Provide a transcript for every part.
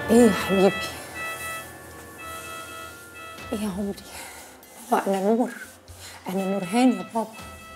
ايه يا حبيبي ايه يا عمري بابا انا نور انا نورهان يا بابا بابا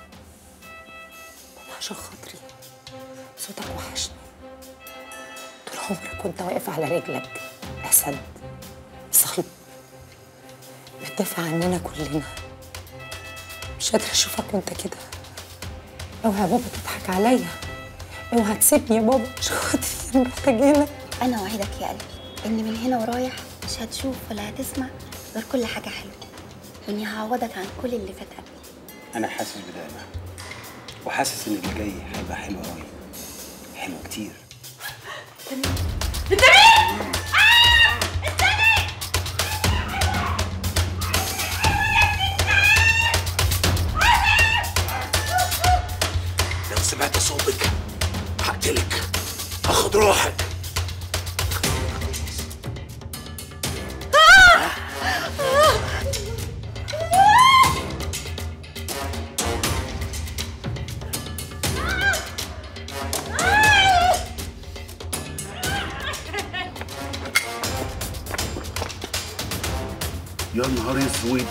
عشان خاطري صوتك وحشني طول عمرك كنت واقف على رجلك اسد صلب بتدافع عننا كلنا مش قادرة اشوفك وانت كده اوعى يا بابا تضحك عليا اوعى تسيبني يا بابا عشان خاطري انا محتاجينك انا اوعدك يا قلبي ان من هنا ورايح مش هتشوف ولا هتسمع غير كل حاجه حلوه واني هعوضك عن كل اللي فات قبل انا حاسس بده انا وحاسس ان اللي جاي هيبقى حلو قوي حلو كتير لو سمعت صوتك هقتلك هاخد روحك يا نهار اسود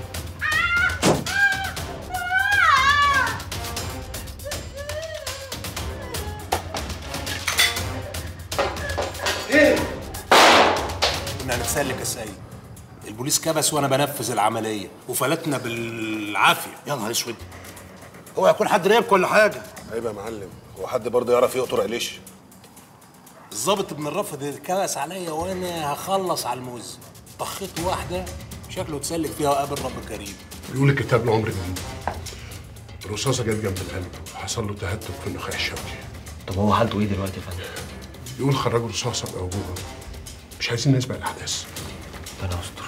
كنا هنتسلك يا سيد البوليس كبس وانا بنفذ العمليه وفلتنا بالعافيه يا نهار اسود هو هيكون حد ريبك ولا حاجه عيب يا معلم هو حد برضه يعرف يقطر قليش الظابط ابن الرفض كبس عليا وانا هخلص على الموز طخيت واحده شكله اتسلك فيها وقابل رب كريم بيقول الكتاب له عمر جديد الرصاصة جت جنب القلب وحصل له تهتك في النخاع الشوكي طب هو حالته ايه دلوقتي يا فندم؟ بيقول خرجوا رصاصة موجودة مش عايزين نسبق الأحداث ربنا يستر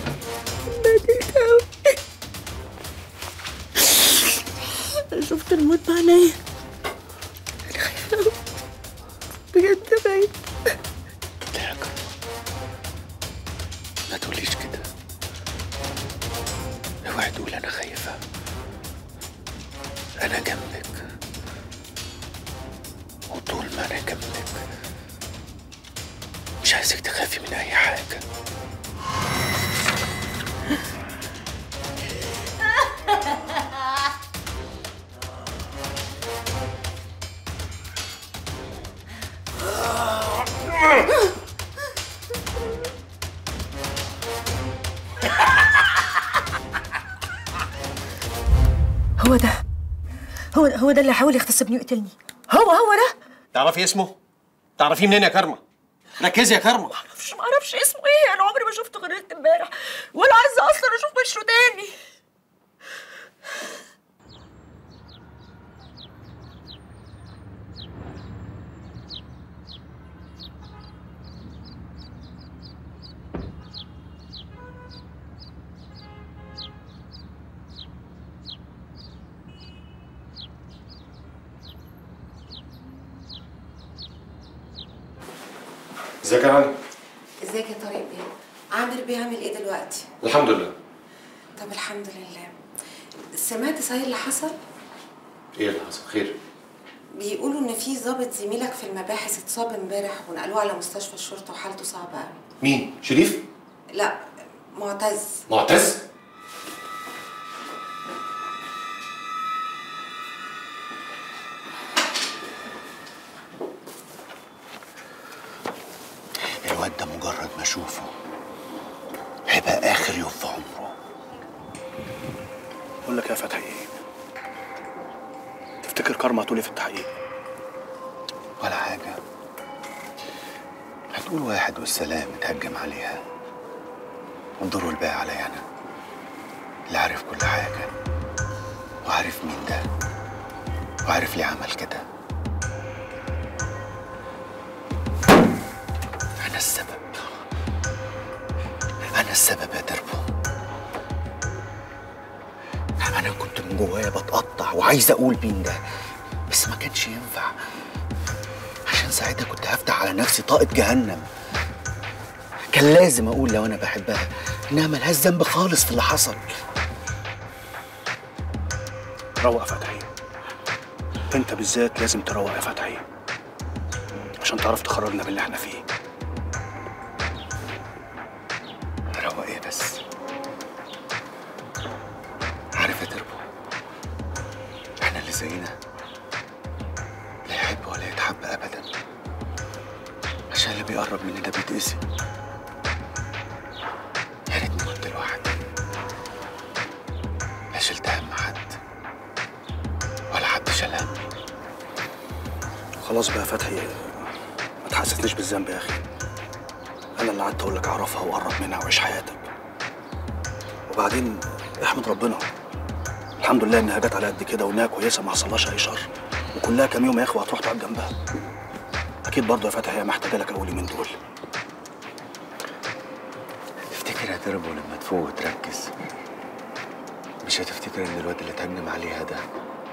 انا شفت الموت بعينيا انا خايفه أوي. بجد بعيد لا يا كرم ما تقوليش كده اوعي تقول انا خايفه انا جنبك وطول ما انا جنبك مش عايزك تخافي من اي حاجه هو ده هو هو ده اللي حاول يغتصبني ويقتلني هو هو ده تعرفي اسمه؟ تعرفيه منين يا كرمة؟ ركزي يا كرمة معرفش معرفش اسمه ايه انا عمري ما شفته غير ليله امبارح ولا عايزه اصلا اشوف وشه تاني ازيك يا علي ازيك يا طارق بيه عامر بيعمل ايه دلوقتي الحمد لله طب الحمد لله سمعت صحيح اللي حصل ايه اللي حصل خير بيقولوا ان في ضابط زميلك في المباحث اتصاب امبارح ونقلوه على مستشفى الشرطه وحالته صعبه قوي مين شريف لا معتز معتز الواد ده مجرد ما اشوفه هيبقى اخر يوم في عمره بقول لك يا فتحي تفتكر كرمة هتقول إيه في التحقيق ولا حاجه هتقول واحد والسلام اتهجم عليها وندوروا الباقي عليا انا اللي عارف كل حاجه وعارف مين ده وعارف ليه عمل كده انا السبب انا السبب يا دربو انا كنت من جوايا بتقطع وعايز اقول مين ده بس ما كانش ينفع عشان ساعتها كنت هفتح على نفسي طاقة جهنم كان لازم اقول لو انا بحبها انها ملهاش ذنب خالص في اللي حصل روق يا فتحي انت بالذات لازم تروق يا فتحي عشان تعرف تخرجنا باللي احنا فيه زينا لا يحب ولا يتحب ابدا عشان اللي بيقرب مننا بيتقسي يا ريتني كنت لوحدي لا شلت هم حد ولا حد شال هم خلاص بقى يا فتحي ما تحسسنيش بالذنب يا اخي انا اللي قعدت اقول لك اعرفها وقرب منها وعيش حياتك وبعدين احمد ربنا الحمد لله انها جت على قد كده وانها كويسه ما حصلهاش اي شر وكلها كام يوم يا اخي وهتروح تقعد جنبها اكيد برضه يا فتحي هي محتاجه لك اول يومين دول تفتكر هتربو لما تفوق وتركز مش هتفتكر ان الواد اللي تهنم عليها ده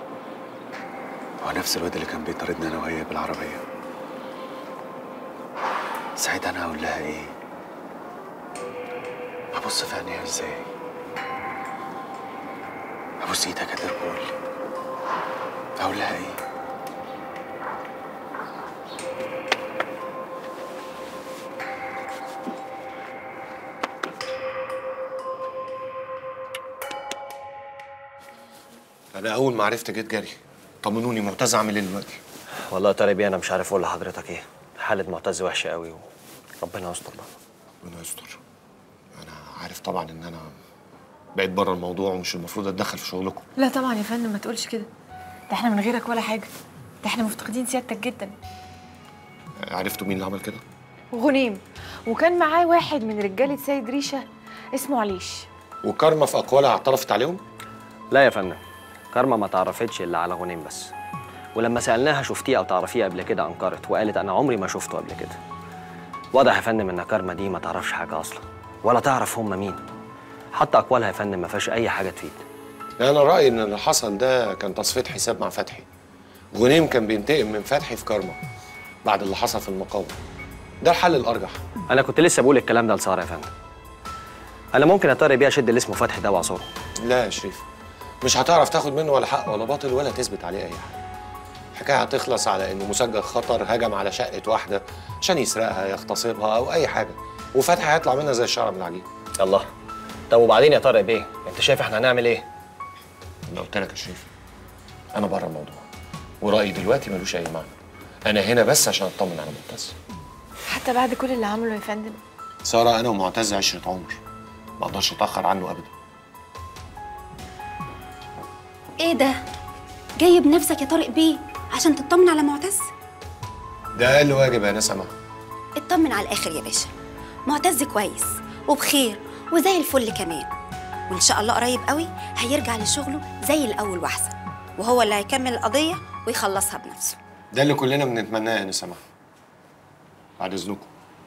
هو نفس الواد اللي كان بيطاردنا انا وهي بالعربيه ساعتها انا هقول لها ايه هبص في عينيها ازاي هبص ايدك يا تربول هقول لها ايه انا اول ما عرفت جيت جري طمنوني معتز عامل ايه دلوقتي والله يا طارق بيه انا مش عارف اقول لحضرتك ايه حاله معتز وحشه قوي وربنا يستر بقى ربنا يستر انا عارف طبعا ان انا بقيت بره الموضوع ومش المفروض اتدخل في شغلكم لا طبعا يا فندم ما تقولش كده ده احنا من غيرك ولا حاجه ده احنا مفتقدين سيادتك جدا عرفتوا مين اللي عمل كده وغنيم وكان معاه واحد من رجاله سيد ريشه اسمه عليش وكارما في اقوالها اعترفت عليهم لا يا فندم كارما ما تعرفتش الا على غنيم بس ولما سالناها شفتيه او تعرفيه قبل كده انكرت وقالت انا عمري ما شفته قبل كده واضح يا فندم ان كارما دي ما تعرفش حاجه اصلا ولا تعرف هم مين حتى اقوالها يا فندم ما فيهاش اي حاجه تفيد انا رايي ان اللي حصل ده كان تصفيه حساب مع فتحي غنيم كان بينتقم من فتحي في كارما بعد اللي حصل في المقاومه ده الحل الارجح انا كنت لسه بقول الكلام ده لساره يا فندم انا ممكن اطاري بيه اشد اللي اسمه فتحي ده واعصره لا يا شريف مش هتعرف تاخد منه ولا حق ولا باطل ولا تثبت عليه اي حاجه الحكايه هتخلص على انه مسجل خطر هجم على شقه واحده عشان يسرقها يغتصبها او اي حاجه وفتحي هيطلع منها زي الشعر من العجين الله طب وبعدين يا طارق بيه انت شايف احنا هنعمل ايه انا قلت لك يا شريف انا بره الموضوع ورايي دلوقتي ملوش اي معنى انا هنا بس عشان اطمن على معتز حتى بعد كل اللي عمله يا فندم ساره انا ومعتز عشره عمر ما اقدرش اتاخر عنه ابدا ايه ده جاي بنفسك يا طارق بيه عشان تطمن على معتز ده اقل واجب يا نسمه اطمن على الاخر يا باشا معتز كويس وبخير وزي الفل كمان وان شاء الله قريب قوي هيرجع لشغله زي الاول واحسن وهو اللي هيكمل القضيه ويخلصها بنفسه ده اللي كلنا بنتمناه يا نسمه بعد اذنكم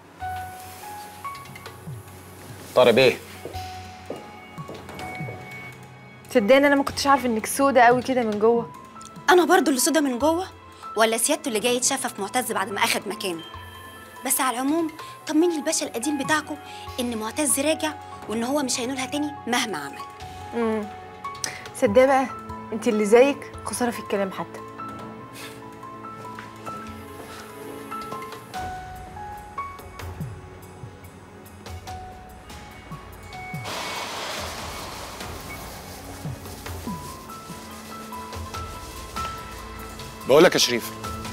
طارق بيه صدقني انا ما كنتش عارفه انك سودة قوي كده من جوه انا برضو اللي سودا من جوه ولا سيادته اللي جاي يتشفى في معتز بعد ما اخد مكانه بس على العموم طمني الباشا القديم بتاعكم ان معتز راجع وان هو مش هينولها تاني مهما عمل امم صدق بقى انت اللي زيك خساره في الكلام حتى بقول لك يا شريف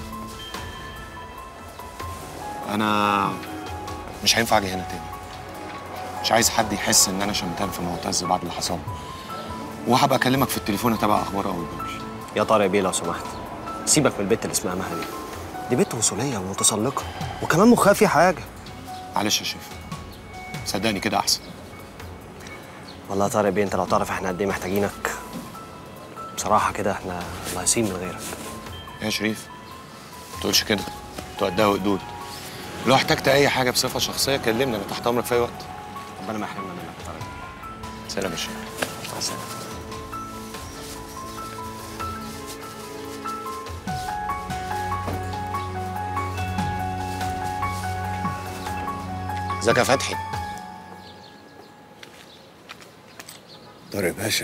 انا مش هينفع اجي هنا تاني مش عايز حد يحس ان انا شمتان في معتز بعد اللي حصل وهبقى اكلمك في التليفون اتابع اخبار اول باول يا طارق بيه لو سمحت سيبك من البت اللي اسمها مها دي دي بنت وصوليه ومتسلقه وكمان مخها في حاجه معلش يا شريف صدقني كده احسن والله يا طارق بيه انت لو تعرف احنا قد ايه محتاجينك بصراحه كده احنا لايصين من غيرك يا شريف ما تقولش كده انتوا قدها وقدود لو احتجت اي حاجه بصفه شخصيه كلمني انا تحت امرك في اي وقت ربنا ما يحرمنا منك يا طارق سلام يا شريف مع السلامه ازيك يا فتحي طارق باشا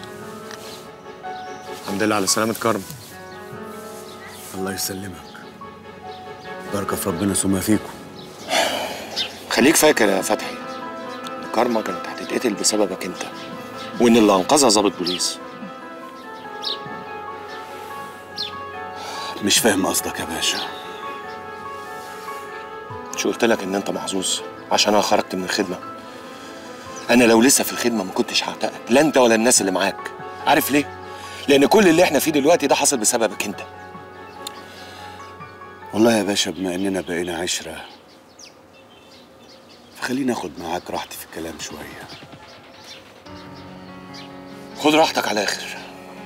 الحمد لله على سلامه كرم الله يسلمك بركة في ربنا ثم فيكم خليك فاكر يا فتحي ان كارما كانت هتتقتل بسببك انت وان اللي انقذها ضابط بوليس مش فاهم قصدك يا باشا مش قلت لك ان انت محظوظ عشان انا خرجت من الخدمه انا لو لسه في الخدمه ما كنتش هعتقك لا انت ولا الناس اللي معاك عارف ليه لان كل اللي احنا فيه دلوقتي ده حصل بسببك انت والله يا باشا بما اننا بقينا عشرة فخليني اخد معاك راحتي في الكلام شوية خد راحتك على الاخر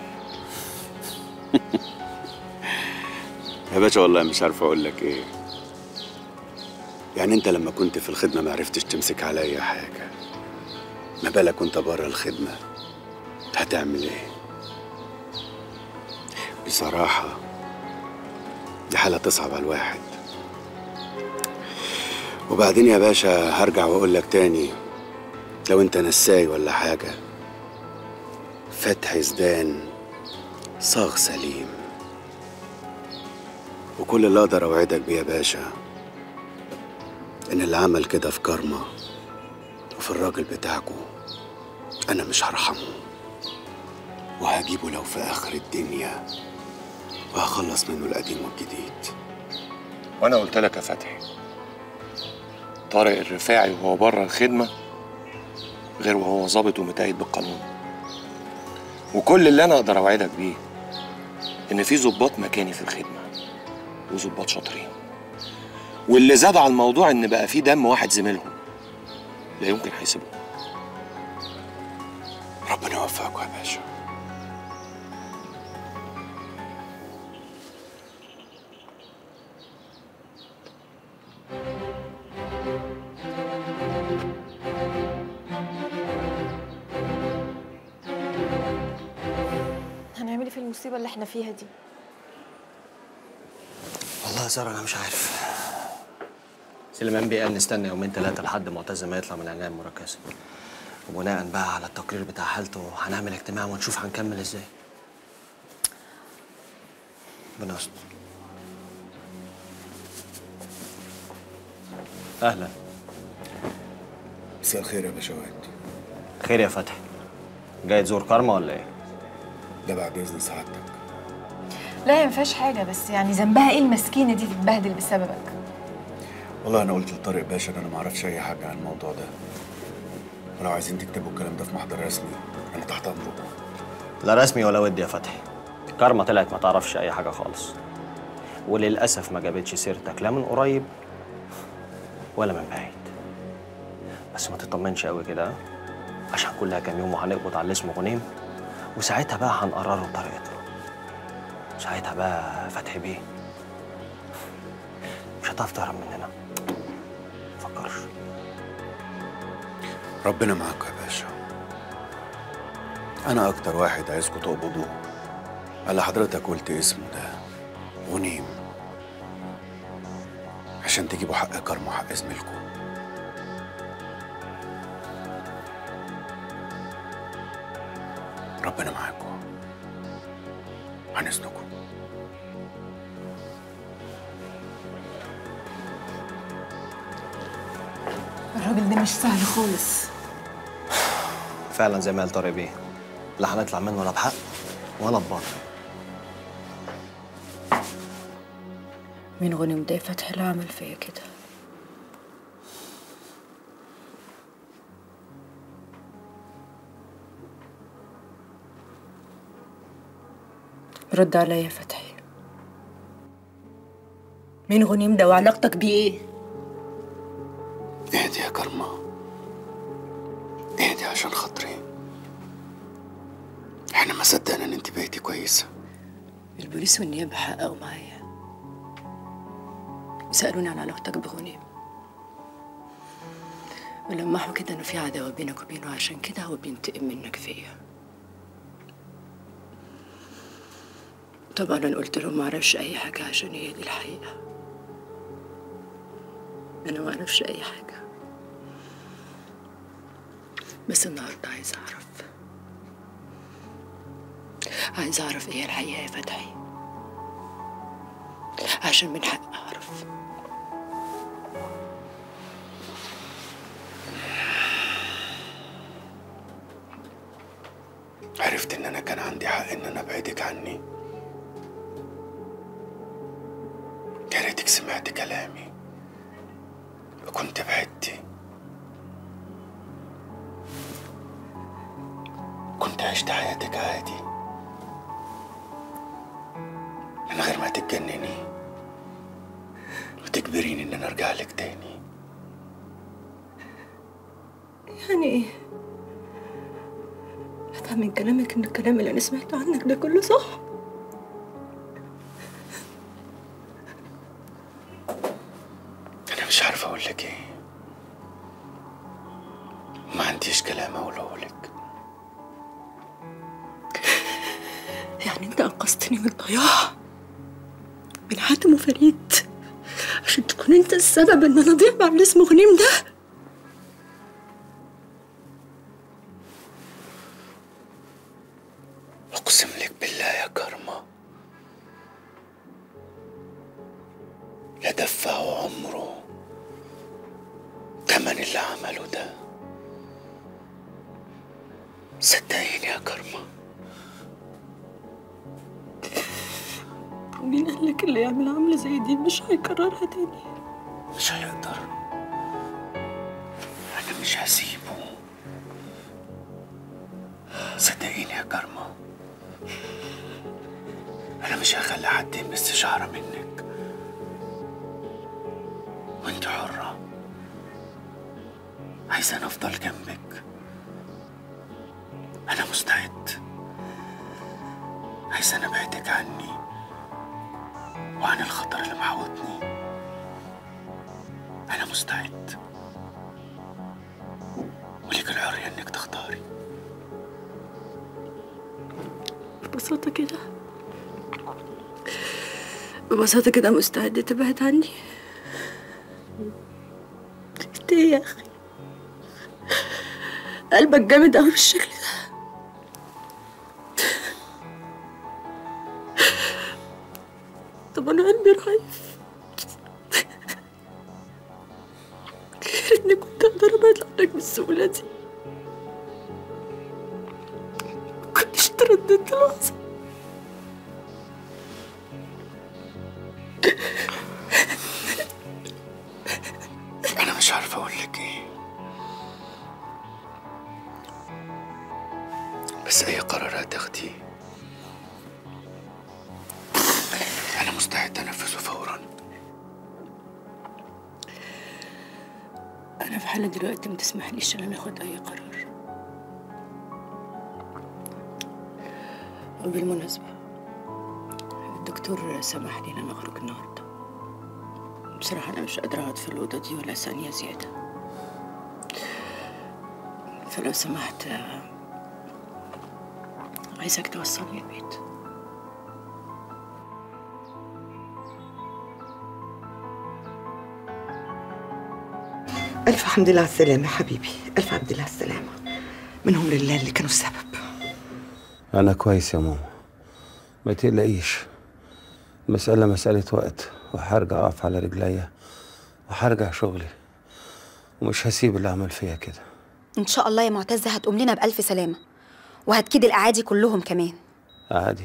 يا باشا والله مش عارف اقول لك ايه يعني انت لما كنت في الخدمة ما عرفتش تمسك عليا حاجة ما بالك وانت بره الخدمة هتعمل ايه بصراحة دي حالة تصعب على الواحد وبعدين يا باشا هرجع واقول لك تاني لو انت نساي ولا حاجة فتح زدان صاغ سليم وكل اللي اقدر اوعدك بيه يا باشا ان اللي عمل كده في كارما وفي الراجل بتاعكو انا مش هرحمه وهجيبه لو في اخر الدنيا وهخلص منه القديم والجديد وانا قلت لك يا فتحي طارق الرفاعي وهو بره الخدمه غير وهو ظابط ومتأيد بالقانون وكل اللي انا اقدر اوعدك بيه ان في ظباط مكاني في الخدمه وظباط شاطرين واللي زاد على الموضوع ان بقى في دم واحد زميلهم لا يمكن هيسيبوه ربنا يوفقكم يا باشا هنعمل ايه في المصيبه اللي احنا فيها دي والله يا ساره انا مش عارف سليمان بيه قال نستنى يومين ثلاثه لحد معتز ما يطلع من العنايه المركزه وبناء بقى على التقرير بتاع حالته هنعمل اجتماع ونشوف هنكمل ازاي ربنا يستر اهلا مساء الخير يا باشوات خير يا فتحي جاي تزور كارما ولا ايه ده بعد اذن سعادتك لا هي ما فيهاش حاجه بس يعني ذنبها ايه المسكينه دي تتبهدل بسببك والله انا قلت لطارق باشا ان انا ما اعرفش اي حاجه عن الموضوع ده ولو عايزين تكتبوا الكلام ده في محضر رسمي انا تحت امركم لا رسمي ولا ودي يا فتحي كارما طلعت ما تعرفش اي حاجه خالص وللاسف ما جابتش سيرتك لا من قريب ولا من بعيد بس ما تطمنش قوي كده ها؟ عشان كلها كام يوم وهنقبض على اللي اسمه غنيم وساعتها بقى هنقرره طريقته ساعتها بقى فتحي بيه مش هتعرف تهرب مننا فكرش ربنا معاكم يا باشا انا اكتر واحد عايزكم تقبضوه على حضرتك قلت اسمه ده غنيم عشان تجيبوا حق كرم وحق زميلكم ربنا معاكم عن اذنكم الراجل ده مش سهل خالص فعلا زي ما قال طارق بيه لا هنطلع منه لا بحق ولا بباطل مين غنيم ده فتحي اللي عمل فيا كده رد عليا يا فتحي مين غنيم ده وعلاقتك بيه ايه اهدي يا كرمة اهدي عشان خاطري احنا ما صدقنا ان انت بقيتي كويسه البوليس والنيابة حققوا معايا سألوني عن علاقتك بغنيم ولمحوا كده انه في عداوة بينك وبينه عشان كده هو بينتقم منك فيا طبعا انا قلت لهم ما اعرفش اي حاجة عشان هي دي الحقيقة انا ما اعرفش اي حاجة بس النهارده عايزة اعرف عايزة اعرف ايه الحقيقة يا فتحي عشان من حق اعرف عرفت ان انا كان عندي حق ان انا ابعدك عني انك سمعت كلامي وكنت بعدتي كنت عشت حياتك عادي من غير ما تتجنني وتجبريني ان انا ارجع لك تاني يعني ايه افهم من كلامك ان الكلام اللي انا سمعته عنك ده كله صح انا مش عارف اقول لك ايه ما عنديش كلام اقوله لك يعني انت انقذتني من الضياع من حاتم وفريد عشان تكون انت السبب ان انا اضيع مع اللي اسمه غنيم ده اقسم لك بالله يا كرمة لدفعوا عمره تمن اللي عمله ده صدقيني يا كرمة مين قال لك اللي يعمل عملة زي دي مش هيكررها تاني مش هيقدر انا مش هسيبه صدقيني يا كرمة انا مش هخلي حد يمس شعرة منك وانت حرة عايزة انا افضل جنبك انا مستعد عايزة انا ابعدك عني وعن الخطر اللي محوطني أنا مستعد وليك الحرية إنك تختاري ببساطة كده ببساطة كده مستعد تبعد عني انت ايه يا اخي قلبك جامد اوي بالشكل ده طب انا قلبي رهيف يا ريتني كنت اقدر ابعد عنك بالسهولة دي كنتش ترددت لحظة أنا مش عارف أقول لك إيه بس أي قرار هتاخديه أنا مستعد أنفذه فورا أنا في حالة دلوقتي ما تسمحليش إن أنا آخد أي قرار وبالمناسبة الدكتور سمح لي إن أنا أخرج النهاردة بصراحة أنا مش قادرة أقعد في الأوضة دي ولا ثانية زيادة فلو سمحت آه، عايزك توصلني البيت ألف حمد لله على السلامة يا حبيبي ألف حمد لله على السلامة منهم لله اللي كانوا السبب أنا كويس يا ماما ما تقلقيش مسألة مسألة وقت وهرجع أقف على رجليا وهرجع شغلي ومش هسيب اللي عمل فيا كده ان شاء الله يا معتز هتقوم لنا بالف سلامه وهتكيد الاعادي كلهم كمان عادي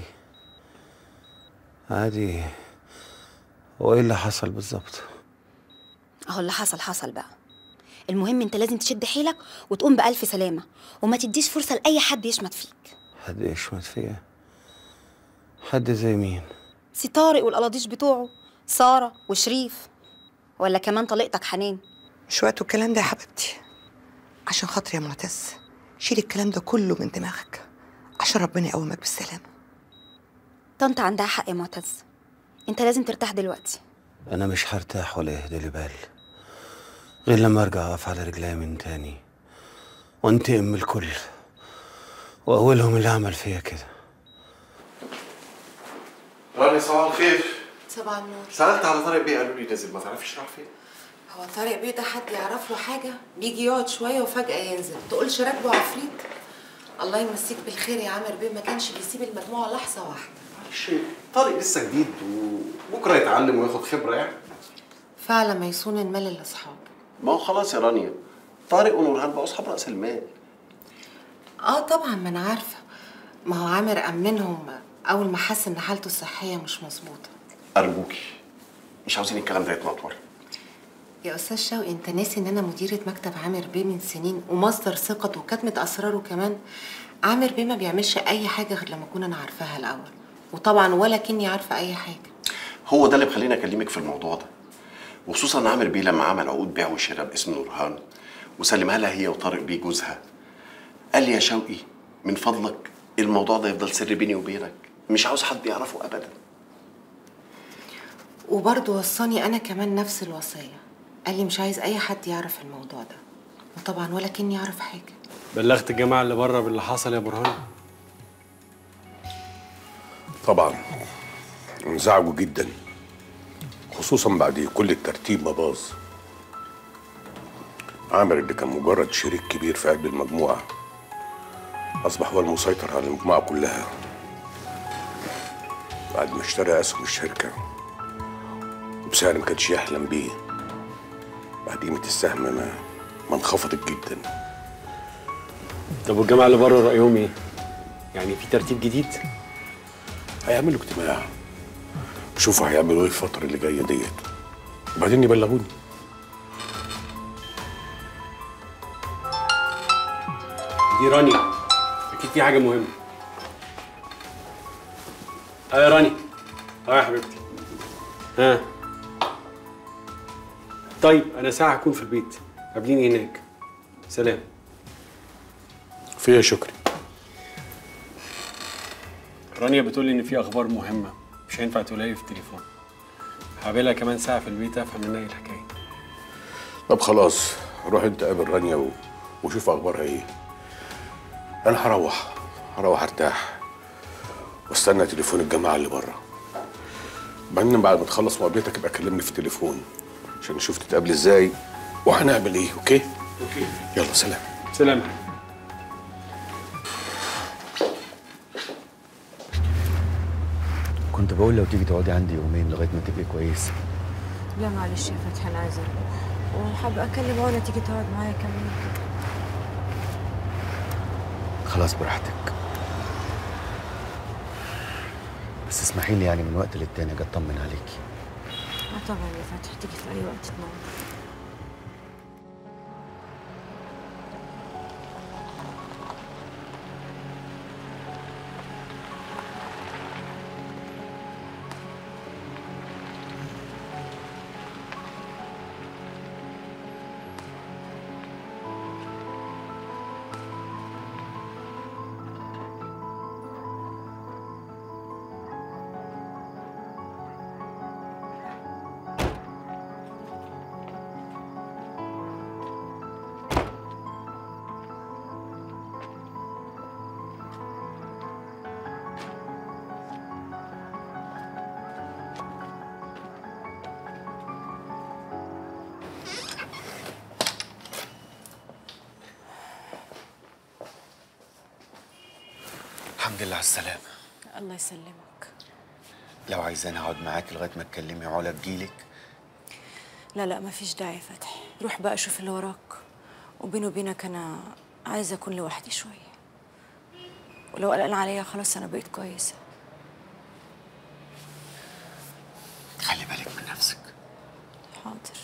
عادي هو ايه اللي حصل بالظبط اهو اللي حصل حصل بقى المهم انت لازم تشد حيلك وتقوم بالف سلامه وما تديش فرصه لاي حد يشمت فيك حد يشمت فيا حد زي مين سي طارق والقلاضيش بتوعه ساره وشريف ولا كمان طليقتك حنان مش وقته الكلام ده يا حبيبتي عشان خاطري يا معتز شيل الكلام ده كله من دماغك عشان ربنا يقومك بالسلامة طنط عندها حق يا معتز انت لازم ترتاح دلوقتي انا مش هرتاح ولا يهدى لي بال غير لما ارجع اقف على رجلي من تاني وانتقم من الكل واولهم اللي عمل فيا كده راني صباح الخير صباح النور سألت على طارق بيه قالوا لي نازل ما تعرفش راح فين هو طارق بيه ده حد يعرف له حاجة بيجي يقعد شوية وفجأة ينزل تقولش راكبه عفريت الله يمسيك بالخير يا عامر بيه ما كانش بيسيب المجموعة لحظة واحدة معلش طارق لسه جديد وبكره يتعلم وياخد خبره يعني فعلا ما يصون المال لأصحابه ما هو خلاص يا رانيا طارق ونورهان بقوا اصحاب راس المال اه طبعا ما انا عارفة ما هو عامر أمنهم أول ما حس إن حالته الصحية مش مظبوطة ارجوكي مش عاوزين الكلام ده يتنطور يا استاذ شوقي انت ناسي ان انا مديره مكتب عامر بيه من سنين ومصدر ثقته وكتمه اسراره كمان عامر بيه ما بيعملش اي حاجه غير لما اكون انا عارفاها الاول وطبعا ولا كني عارفه اي حاجه هو ده اللي مخليني اكلمك في الموضوع ده وخصوصا ان عامر بيه لما عمل عقود بيع وشراء باسم نورهان وسلمها لها هي وطارق بيه جوزها قال لي يا شوقي من فضلك الموضوع ده يفضل سر بيني وبينك مش عاوز حد يعرفه ابدا وبرضه وصاني انا كمان نفس الوصيه قال لي مش عايز اي حد يعرف الموضوع ده وطبعا ولا كني اعرف حاجه بلغت الجماعه اللي بره باللي حصل يا برهان طبعا انزعجوا جدا خصوصا بعد كل الترتيب ما باظ عامر اللي كان مجرد شريك كبير في قلب المجموعة أصبح هو المسيطر على المجموعة كلها بعد ما اشترى أسهم الشركة وبسعر ما كانش يحلم بيه بعد قيمة السهم ما ما انخفضت جدا طب والجماعه اللي بره رايهم ايه يعني في ترتيب جديد هيعملوا اجتماع شوفوا هيعملوا ايه الفترة اللي جاية ديت وبعدين يبلغوني دي رانيا اكيد في حاجه مهمه اه يا رانيا اه يا حبيبتي ها طيب انا ساعه هكون في البيت قابليني هناك سلام فيها شكري رانيا بتقول لي ان في اخبار مهمه مش هينفع تقولها لي في التليفون هقابلها كمان ساعه في البيت افهم منها ايه الحكايه طب خلاص روح انت قابل رانيا و... وشوف اخبارها ايه انا هروح هروح ارتاح واستنى تليفون الجماعه اللي بره بعدين بعد ما تخلص مقابلتك يبقى كلمني في التليفون عشان نشوف تتقابل ازاي وهنعمل ايه اوكي اوكي يلا سلام سلام كنت بقول لو تيجي تقعدي عندي يومين لغايه ما تبقي كويسه لا معلش يا فتحي انا عايزه اروح وحابه اكلم علا تيجي تقعد معايا كام يوم كده خلاص براحتك بس اسمحي لي يعني من وقت للتاني اجي اطمن عليكي اه طبعا يا فتحي تيجي في اي وقت تنور الحمد لله على السلامه الله يسلمك لو عايزاني اقعد معاك لغايه ما تكلمي علا تجيلك لا لا ما فيش داعي يا فتحي روح بقى شوف اللي وراك وبيني وبينك انا عايزه اكون لوحدي شويه ولو قلقان عليا خلاص انا بقيت كويسه خلي بالك من نفسك حاضر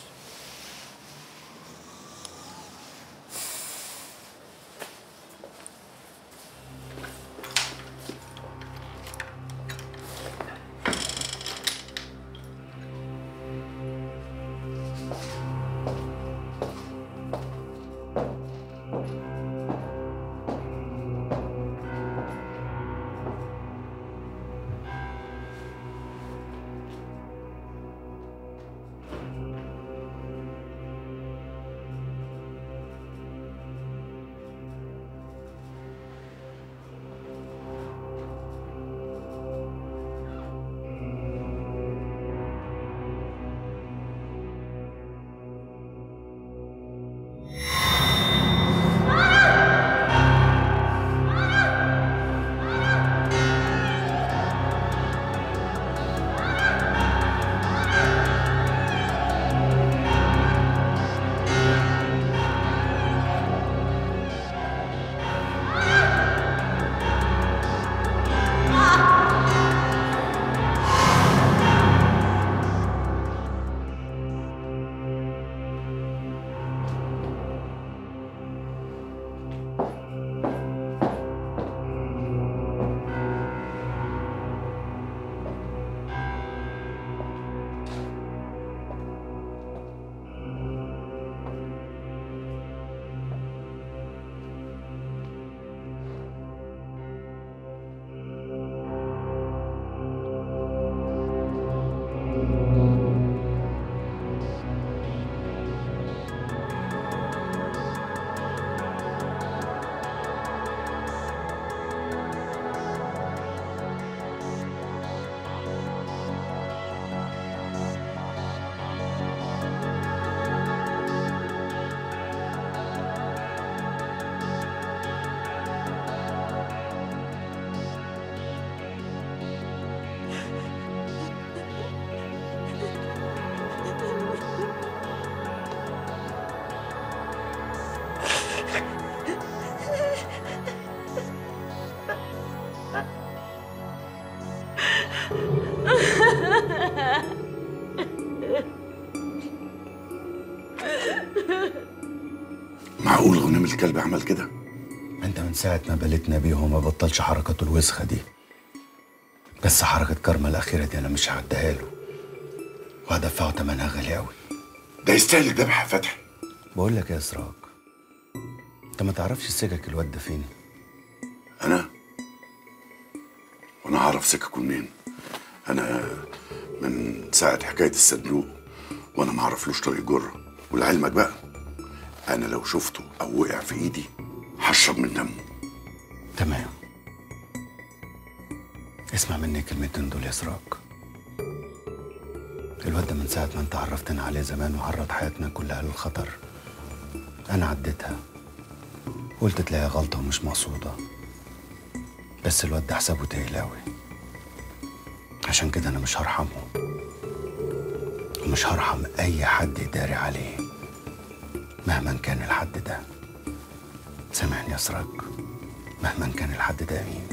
معقول غنيم الكلب عمل كده انت من ساعة ما بلتنا بيه وما بطلش حركته الوسخة دي بس حركة كارما الأخيرة دي أنا مش هعديها له وهدفعه تمنها غالي أوي ده يستاهل الذبح يا فتحي بقول لك يا إسراج أنت ما تعرفش سكك الواد ده فين انا وانا هعرف سككه منين انا من ساعة حكاية الصندوق وانا ما اعرفلوش طريق جرة ولعلمك بقى انا لو شفته او وقع في ايدي هشرب من دمه تمام اسمع مني الكلمتين دول يا إسراج الواد ده من ساعة ما انت عرفتنا عليه زمان وعرض حياتنا كلها للخطر أنا عديتها قلت تلاقيها غلطة ومش مقصودة بس الواد ده حسابه تقيل أوي عشان كده أنا مش هرحمه ومش هرحم أي حد يداري عليه مهما كان الحد ده سامعني يا سراج مهما كان الحد ده مين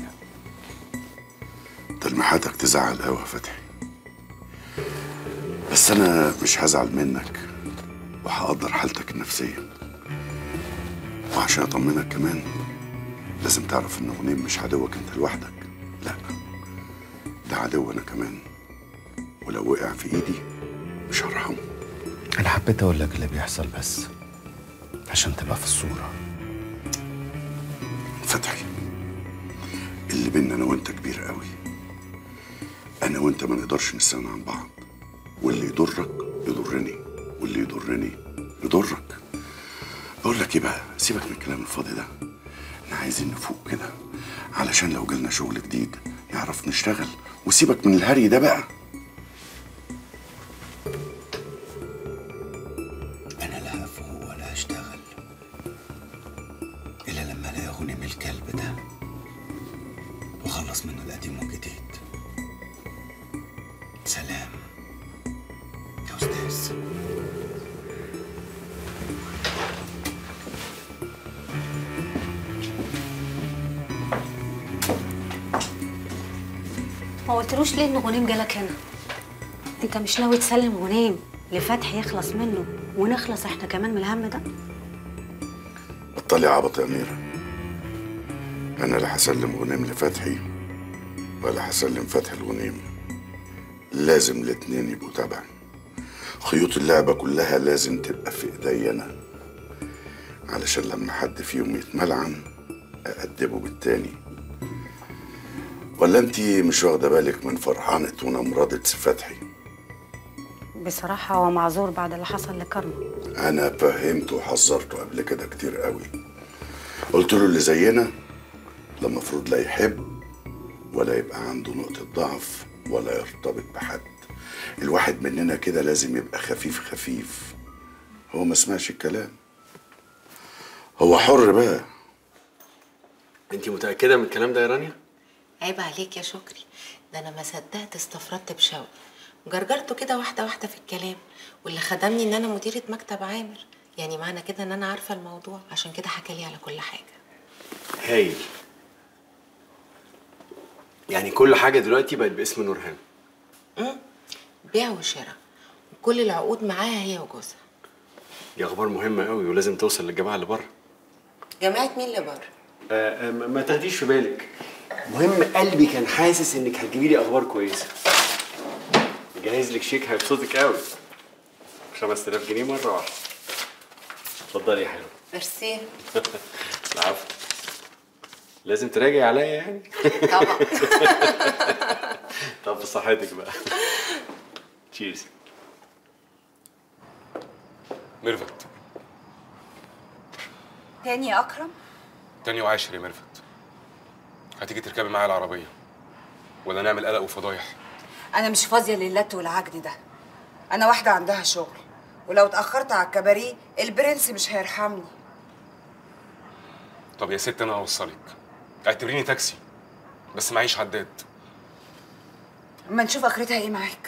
تلميحاتك تزعل قوي يا فتحي بس انا مش هزعل منك وهقدر حالتك النفسية وعشان اطمنك كمان لازم تعرف ان غنيم مش عدوك انت لوحدك لا ده عدو انا كمان ولو وقع في ايدي مش هرحمه أنا حبيت أقول لك اللي بيحصل بس عشان تبقى في الصورة فتحي اللي بينا انا وانت كبير قوي انا وانت ما نقدرش نستغنى عن بعض واللي يضرك يضرني واللي يضرني يضرك بقول لك ايه بقى سيبك من الكلام الفاضي ده احنا عايزين نفوق كده علشان لو جالنا شغل جديد نعرف نشتغل وسيبك من الهري ده بقى أنا لا هفوق ولا هشتغل إلا لما ألاقي غنيم الكلب ده وأخلص منه القديم والجديد سلام يا أستاذ ما قلتلوش ليه ان غنيم جالك هنا انت مش ناوي تسلم غنيم لفتحي يخلص منه ونخلص احنا كمان من الهم ده بطلي عبط يا أميرة أنا لا هسلم غنيم لفتحي ولا هسلم فتحي لغنيم لازم الاتنين يبقوا تبعي خيوط اللعبة كلها لازم تبقى في إيدي أنا علشان لما حد فيهم يتملعن أأدبه بالتاني ولا انتي مش واخدة بالك من فرحانة ونمرضة فتحي بصراحة هو معذور بعد اللي حصل لكرم انا فهمته وحذرته قبل كده كتير قوي قلت له اللي زينا لا المفروض لا يحب ولا يبقى عنده نقطة ضعف ولا يرتبط بحد الواحد مننا كده لازم يبقى خفيف خفيف هو ما سمعش الكلام هو حر بقى انت متاكده من الكلام ده يا رانيا عيب عليك يا شكري ده انا ما صدقت استفردت بشوقي جرجرته كده واحده واحده في الكلام واللي خدمني ان انا مديره مكتب عامر يعني معنى كده ان انا عارفه الموضوع عشان كده حكى لي على كل حاجه هايل يعني كل حاجه دلوقتي بقت باسم نورهان امم بيع وشراء وكل العقود معاها هي وجوزها دي اخبار مهمه قوي ولازم توصل للجماعه اللي بره جماعه مين اللي بره آه آه، ما ما تاخديش في بالك مهم قلبي كان حاسس انك هتجيبي لي اخبار كويسه جهز لك شيك هيبسطك قوي 5000 جنيه مره واحده اتفضلي يا حلو ميرسي العفو لازم تراجعي عليا يعني طبعا طب بصحتك بقى تشيرز ميرفت تاني يا أكرم تاني وعاشر يا ميرفت هتيجي تركبي معايا العربية ولا نعمل قلق وفضايح أنا مش فاضية للت والعجن ده أنا واحدة عندها شغل ولو اتأخرت على الكباريه البرنس مش هيرحمني طب يا ست انا هوصلك اعتبريني تاكسي بس معيش عداد أما نشوف آخرتها إيه معاك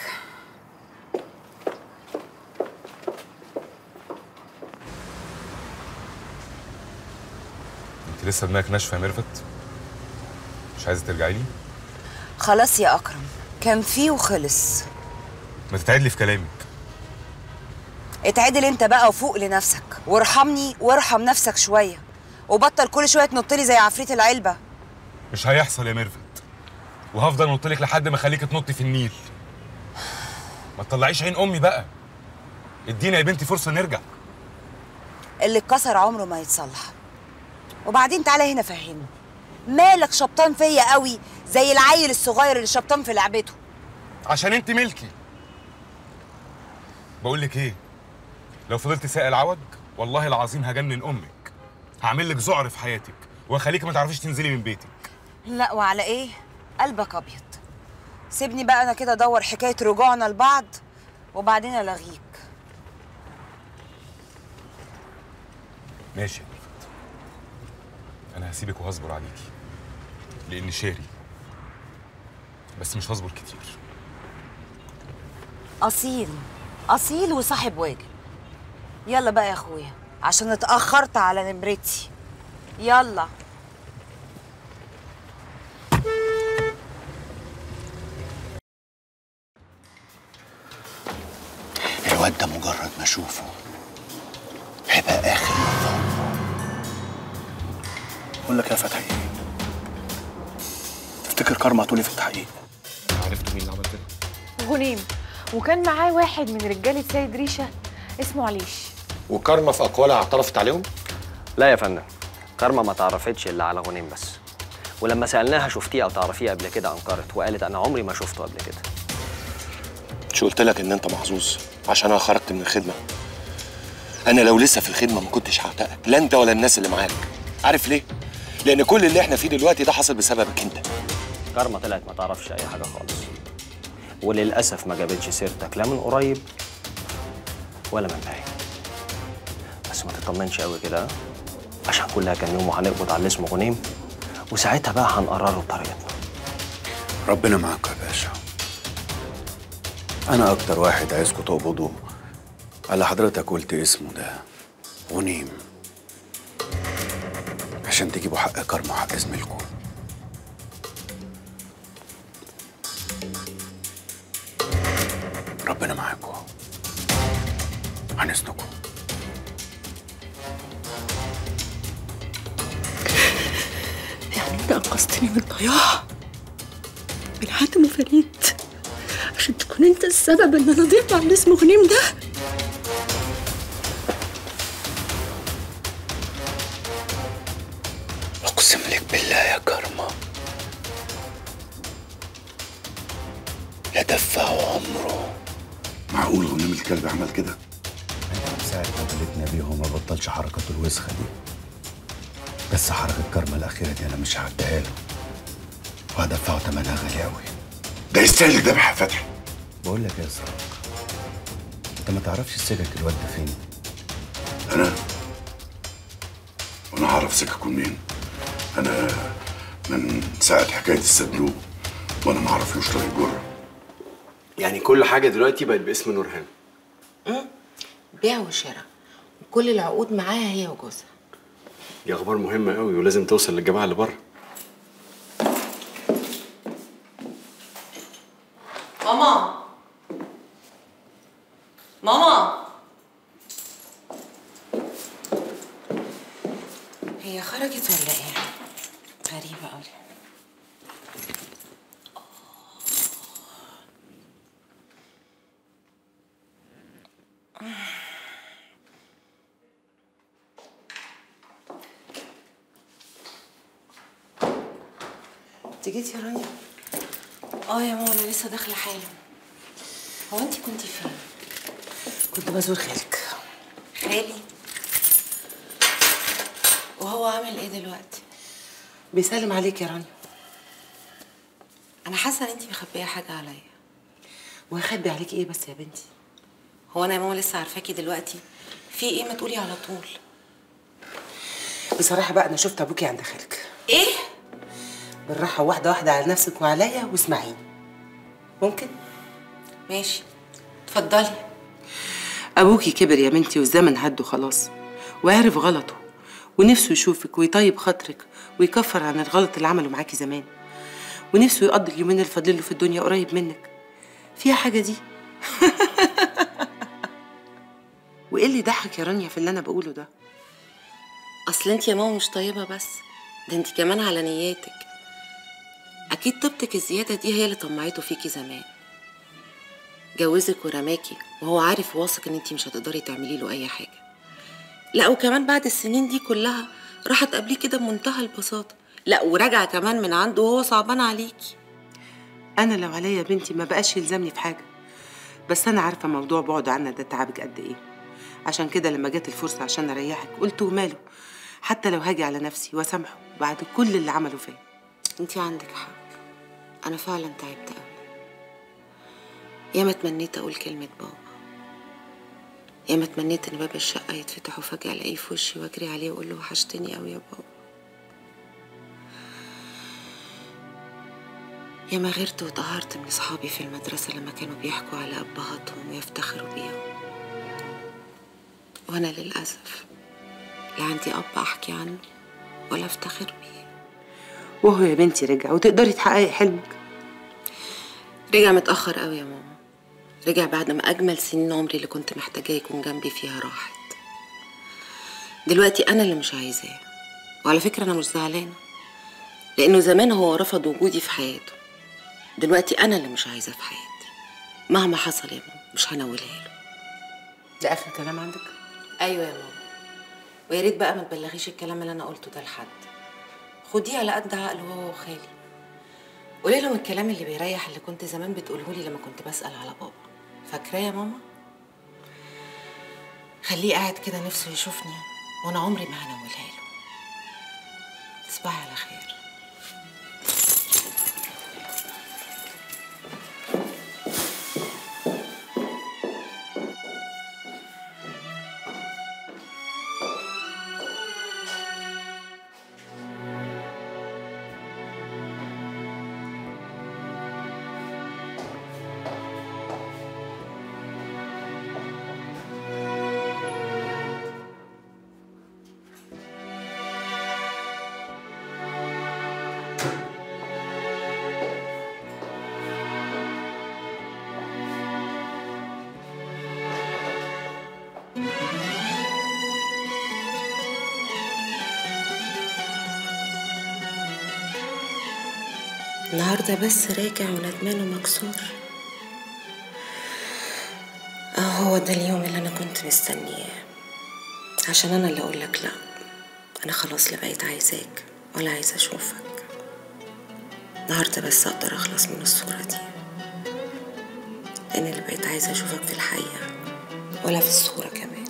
انت لسه دماغك ناشفه يا ميرفت مش عايزه ترجعي لي خلاص يا أكرم كان فيه وخلص ما تتعدلي في كلامك اتعدل انت بقى وفوق لنفسك وارحمني وارحم نفسك شويه وبطل كل شويه تنط لي زي عفريت العلبه مش هيحصل يا ميرفت وهفضل انط لك لحد ما اخليك تنطي في النيل ما تطلعيش عين امي بقى ادينا يا بنتي فرصه نرجع اللي اتكسر عمره ما يتصلح وبعدين تعالى هنا فهمني مالك شبطان فيا قوي زي العيل الصغير اللي شبطان في لعبته عشان انت ملكي بقول لك ايه لو فضلت سائل عوج والله العظيم هجنن امك هعمل لك ذعر في حياتك واخليك ما تعرفيش تنزلي من بيتك لا وعلى ايه قلبك ابيض سيبني بقى انا كده ادور حكايه رجوعنا لبعض وبعدين الغيك ماشي يا ميرفت انا هسيبك وهصبر عليكي لاني شاري بس مش هصبر كتير اصيل اصيل وصاحب واجب يلا بقى يا اخويا عشان اتاخرت على نمرتي يلا الواد ده مجرد ما اشوفه هيبقى اخر مرة بقول لك يا فتحي تفتكر كارما هتقولي في التحقيق عرفتوا مين اللي عمل كده غنيم وكان معاه واحد من رجاله سيد ريشه اسمه عليش وكارما في اقوالها اعترفت عليهم لا يا فندم كارما ما تعرفتش الا على غنيم بس ولما سالناها شفتيه او تعرفيه قبل كده انكرت وقالت انا عمري ما شفته قبل كده مش قلت لك ان انت محظوظ عشان انا خرجت من الخدمه انا لو لسه في الخدمه ما كنتش هعتقك لا انت ولا الناس اللي معاك عارف ليه لان كل اللي احنا فيه دلوقتي ده حصل بسببك انت كارما طلعت ما تعرفش اي حاجه خالص وللاسف ما جابتش سيرتك لا من قريب ولا من بعيد بس ما تطمنش قوي كده ها؟ عشان كلها كان يوم وهنقبض على اللي اسمه غنيم وساعتها بقى هنقرره بطريقتنا ربنا معاك يا باشا انا اكتر واحد عايزكم تقبضوا على حضرتك قلت اسمه ده غنيم عشان تجيبوا حق كرم وحق زميلكم ربنا معاكم هنسنكم يعني انت انقذتني من الضياع من حاتم وفريد عشان تكون انت السبب ان انا ضيعت على اللي اسمه غنيم ده اقسم لك بالله يا كرمة لا دفعوا عمره معقول غنيم الكلب عمل كده من ساعة ما قابلتنا بيه ما بطلش حركته الوسخة دي بس حركة كرمة الأخيرة دي أنا مش هعديها له وهدفعه تمنها غالي أوي ده يستاهل الذبح يا فتحي بقول لك يا إسراء أنت ما تعرفش سكك الواد ده فين انا وانا اعرف سككم مين انا من ساعة حكاية الصندوق وانا ما اعرفلوش طريق جرة يعني كل حاجه دلوقتي بقت باسم نورهان بيع وشراء وكل العقود معاها هي وجوزها دي اخبار مهمه قوي ولازم توصل للجماعه اللي بره ماما ماما هي خرجت ولا ايه غريبة قوي انت جيتي يا رانيا اه يا ماما انا لسه داخله حالا هو انت كنتي فين كنت بزور خالك خالي وهو عامل ايه دلوقتي بيسلم عليك يا رانيا انا حاسه ان انت مخبيه حاجه عليا وهخبي عليكي ايه بس يا بنتي هو انا يا ماما لسه عارفاكي دلوقتي في ايه ما تقولي على طول بصراحه بقى انا شفت ابوكي عند خالك ايه بالراحه واحده واحده على نفسك وعليا واسمعيني ممكن ماشي اتفضلي ابوكي كبر يا بنتي والزمن هده خلاص وعرف غلطه ونفسه يشوفك ويطيب خاطرك ويكفر عن الغلط اللي عمله معاكي زمان ونفسه يقضي اليومين اللي فاضلين له في الدنيا قريب منك فيها حاجه دي وايه اللي يضحك يا رانيا في اللي انا بقوله ده اصل انت يا ماما مش طيبه بس ده انت كمان على نياتك اكيد طيبتك الزياده دي هي اللي طمعته فيكي زمان جوزك ورماكي وهو عارف واثق ان انت مش هتقدري تعملي له اي حاجه لا وكمان بعد السنين دي كلها راحت قبليه كده بمنتهى البساطه لا وراجعه كمان من عنده وهو صعبان عليكي انا لو عليا يا بنتي ما بقاش يلزمني في حاجه بس انا عارفه موضوع بعد عنا ده تعبك قد ايه عشان كده لما جت الفرصه عشان اريحك قلت وماله حتى لو هاجي على نفسي واسامحه بعد كل اللي عمله فيا انت عندك حق انا فعلا تعبت قوي ياما اتمنيت اقول كلمه بابا ياما اتمنيت ان باب الشقه يتفتح وفجاه الاقيه في وشي واجري عليه واقول له وحشتني قوي يا بابا ياما غيرت واتقهرت من اصحابي في المدرسه لما كانوا بيحكوا على ابهاتهم ويفتخروا بيهم وانا للاسف لا عندي اب احكي عنه ولا افتخر بيه وهو يا بنتي رجع وتقدري تحققي حلمك رجع متاخر قوي يا ماما رجع بعد ما اجمل سنين عمري اللي كنت محتاجاه يكون جنبي فيها راحت دلوقتي انا اللي مش عايزاه وعلى فكره انا مش زعلانه لانه زمان هو رفض وجودي في حياته دلوقتي انا اللي مش عايزاه في حياتي مهما حصل يا ماما مش هنولها له ده اخر كلام عندك ايوه يا ماما ويا ريت بقى ما تبلغيش الكلام اللي انا قلته ده لحد خديه على قد عقله هو وخالي قولي لهم الكلام اللي بيريح اللي كنت زمان بتقوله لي لما كنت بسال على بابا فاكراه يا ماما خليه قاعد كده نفسه يشوفني وانا عمري ما هنولها له تصبحي على خير النهارده بس راجع وندمان ومكسور اه هو ده اليوم اللي انا كنت مستنياه عشان انا اللي اقول لك لا انا خلاص لا بقيت عايزاك ولا عايزه اشوفك النهارده بس اقدر اخلص من الصوره دي لان اللي بقيت عايزه اشوفك في الحقيقه ولا في الصوره كمان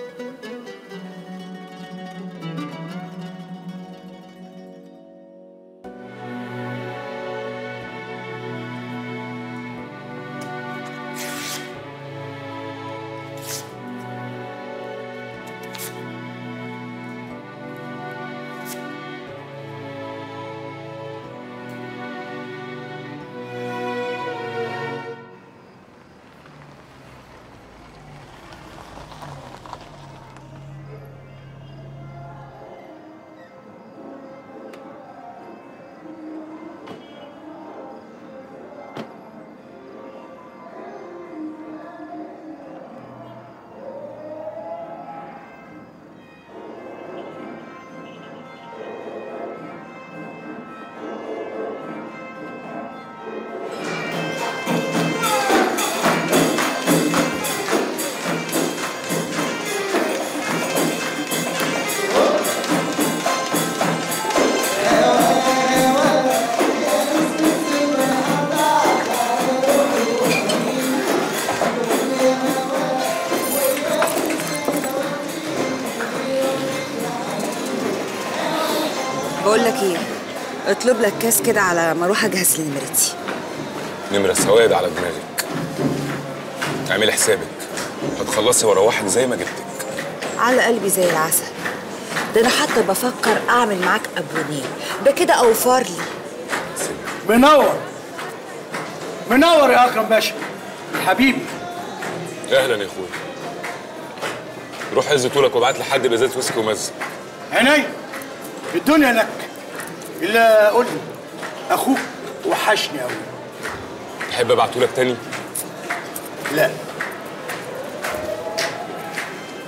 بقول لك ايه اطلب لك كاس كده على ما اروح اجهز لنمرتي نمرة سواد على دماغك اعملي حسابك هتخلصي واروحك زي ما جبتك على قلبي زي العسل ده انا حتى بفكر اعمل معاك ابونيه بكده اوفر لي منور منور يا اكرم باشا حبيبي اهلا يا اخويا روح عز طولك وابعت لي حد بازازه ويسكي ومزه عيني الدنيا لك الا قول لي اخوك وحشني قوي تحب ابعته لك تاني لا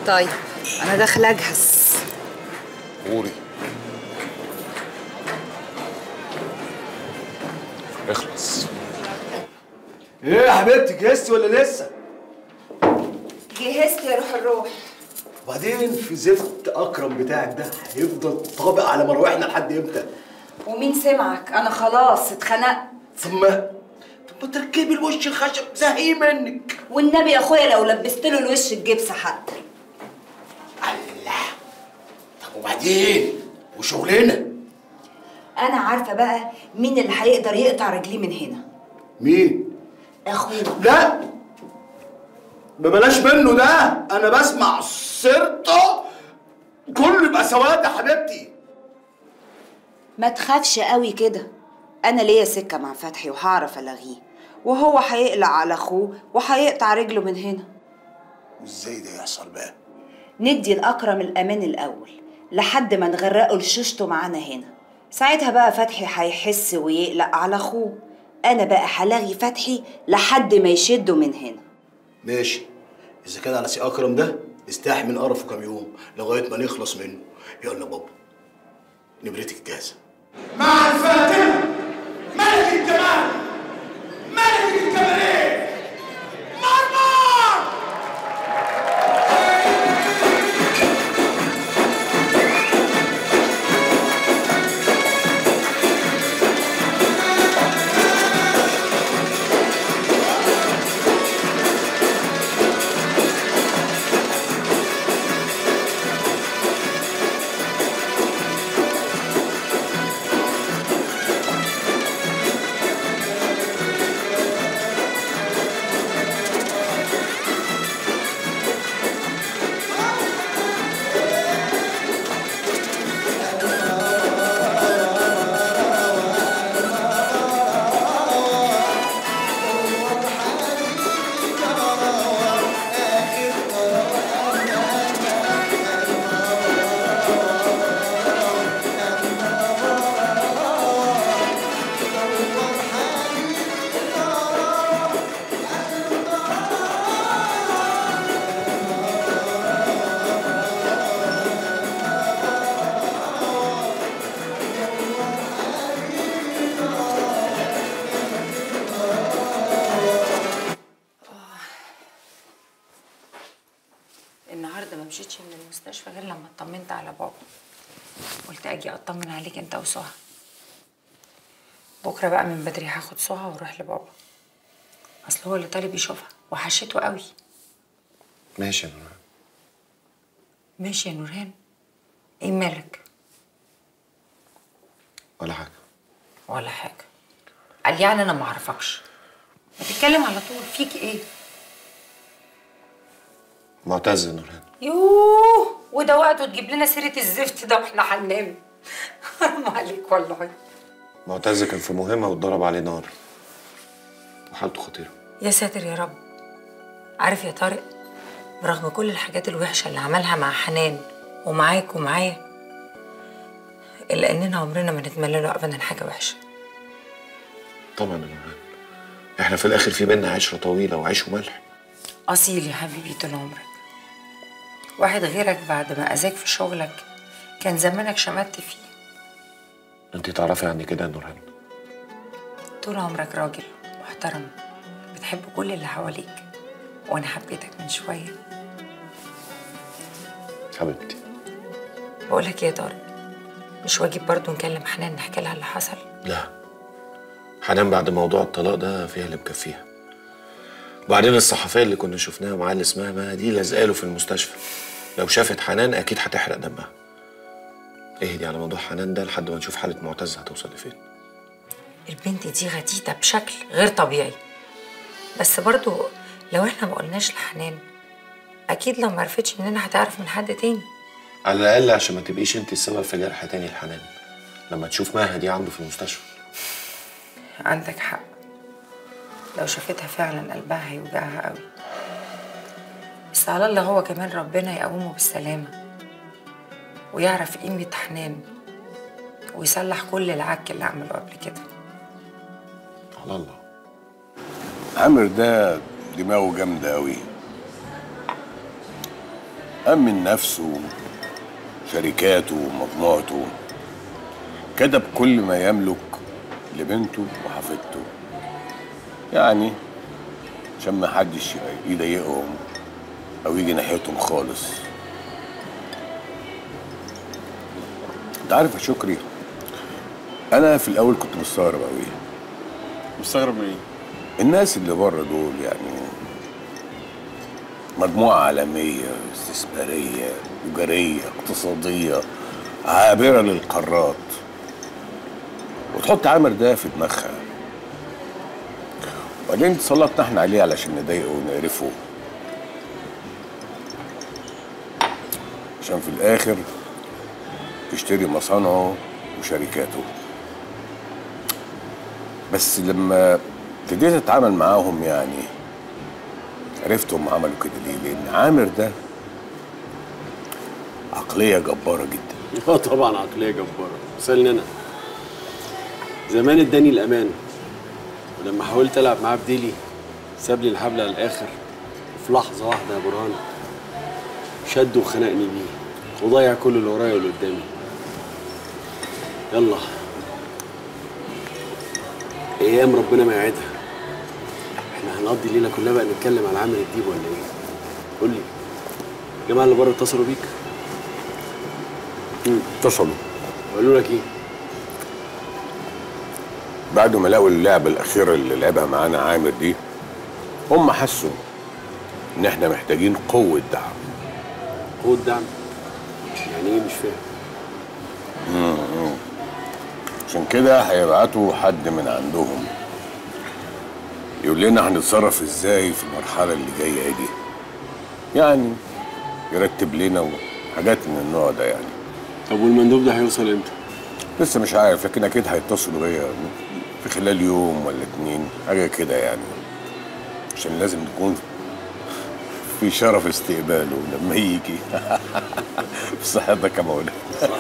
طيب انا داخله اجهز قولي اخلص ايه يا حبيبتي جهزتي ولا لسه؟ جهزت يا روح الروح وبعدين في زفت اكرم بتاعك ده هيفضل طابق على مراوحنا لحد امتى؟ ومين سمعك انا خلاص اتخنقت ثم طب ما تركبي الوش الخشب زهقي منك والنبي يا اخويا لو لبست له الوش الجبس حتى طب وبعدين وشغلنا انا عارفه بقى مين اللي هيقدر يقطع رجليه من هنا مين؟ اخويا لا ما بلاش منه ده انا بسمع سيرته كله يبقى سواد يا حبيبتي ما تخافش قوي كده انا ليا سكه مع فتحي وهعرف الغيه وهو هيقلع على اخوه وهيقطع رجله من هنا ازاي ده يحصل بقى؟ ندي الاكرم الامان الاول لحد ما نغرقه لشوشته معانا هنا ساعتها بقى فتحي هيحس ويقلق على اخوه انا بقى هلغي فتحي لحد ما يشده من هنا ماشي اذا كان على سي اكرم ده استاح من قرفه كام يوم لغايه ما نخلص منه يلا بابا نبرتك جاهزه مع الفاتحة ملك الجمال ملك الكباريه مرمر النهارده ما مشيتش من المستشفى غير لما اطمنت على بابا قلت اجي اطمن عليك انت وسهى بكره بقى من بدري هاخد سهى واروح لبابا اصل هو اللي طالب يشوفها وحشته قوي ماشي يا نوران ماشي يا نورهان ايه مالك ولا حاجه ولا حاجه قال يعني انا ما اعرفكش بتتكلم على طول فيك ايه معتز يا نوران يوه وده وقته تجيب لنا سيره الزفت ده واحنا هننام حرام عليك والله معتز كان في مهمه واتضرب عليه نار وحالته خطيره يا ساتر يا رب عارف يا طارق برغم كل الحاجات الوحشه اللي عملها مع حنان ومعاك ومعايا الا اننا عمرنا ما نتمنى له ابدا حاجه وحشه طبعا يا نوران احنا في الاخر في بينا عشره طويله وعيش وملح اصيل يا حبيبي طول عمرك واحد غيرك بعد ما اذاك في شغلك كان زمانك شمت فيه انت تعرفي عني كده يا نوران طول عمرك راجل محترم بتحب كل اللي حواليك وانا حبيتك من شويه حبيبتي بقولك ايه يا طارق مش واجب برضو نكلم حنان نحكي لها اللي حصل لا حنان بعد موضوع الطلاق ده فيها اللي مكفيها وبعدين الصحفيه اللي كنا شفناها معاه اللي اسمها ما دي لازقاله في المستشفى لو شافت حنان اكيد هتحرق دمها اهدي على موضوع حنان ده لحد ما نشوف حاله معتز هتوصل لفين البنت دي غتيتة بشكل غير طبيعي بس برضو لو احنا ما قلناش لحنان اكيد لو ما عرفتش مننا هتعرف من حد تاني على الاقل عشان ما تبقيش انت السبب في جرح تاني لحنان لما تشوف ماها دي عنده في المستشفى عندك حق لو شافتها فعلا قلبها هيوجعها قوي بس على الله هو كمان ربنا يقومه بالسلامة ويعرف قيمة حنان ويصلح كل العك اللي عمله قبل كده على الله عامر ده دماغه جامدة أوي أمن نفسه شركاته ومجموعته كتب كل ما يملك لبنته وحفيدته يعني عشان ما حدش يضايقهم أو يجي ناحيتهم خالص أنت عارف يا شكري أنا في الأول كنت مستغرب أوي مستغرب من ايه؟ الناس اللي بره دول يعني مجموعة عالمية استثمارية تجارية اقتصادية عابرة للقارات وتحط عامر ده في دماغها وبعدين تسلطنا احنا عليه علشان نضايقه ونقرفه عشان في الآخر تشتري مصانعه وشركاته بس لما ابتديت اتعامل معاهم يعني عرفت هم عملوا كده ليه لان عامر ده عقليه جباره جدا اه طبعا عقليه جباره سألني انا زمان اداني الامان ولما حاولت العب معاه بديلي ساب لي الحبل على الاخر في لحظه واحده يا برهان شد وخنقني بيه وضيع كل اللي ورايا واللي قدامي يلا ايام ربنا ما يعيدها احنا هنقضي الليله كلها بقى نتكلم على عامر الديب ولا ايه قول لي الجماعه اللي بره اتصلوا بيك اتصلوا وقالوا لك ايه بعد ما لقوا اللعبه الاخيره اللي لعبها معانا عامر دي هم حسوا ان احنا محتاجين قوه دعم قوه دعم يعني ايه مش فاهم مم. عشان كده هيبعتوا حد من عندهم يقول لنا هنتصرف ازاي في المرحله اللي جايه دي يعني يرتب لنا حاجات من النوع ده يعني طب والمندوب ده هيوصل امتى لسه مش عارف لكن اكيد هيتصلوا بيا في خلال يوم ولا اتنين حاجه كده يعني عشان لازم نكون في شرف استقباله لما يجي بصحتك يا مولانا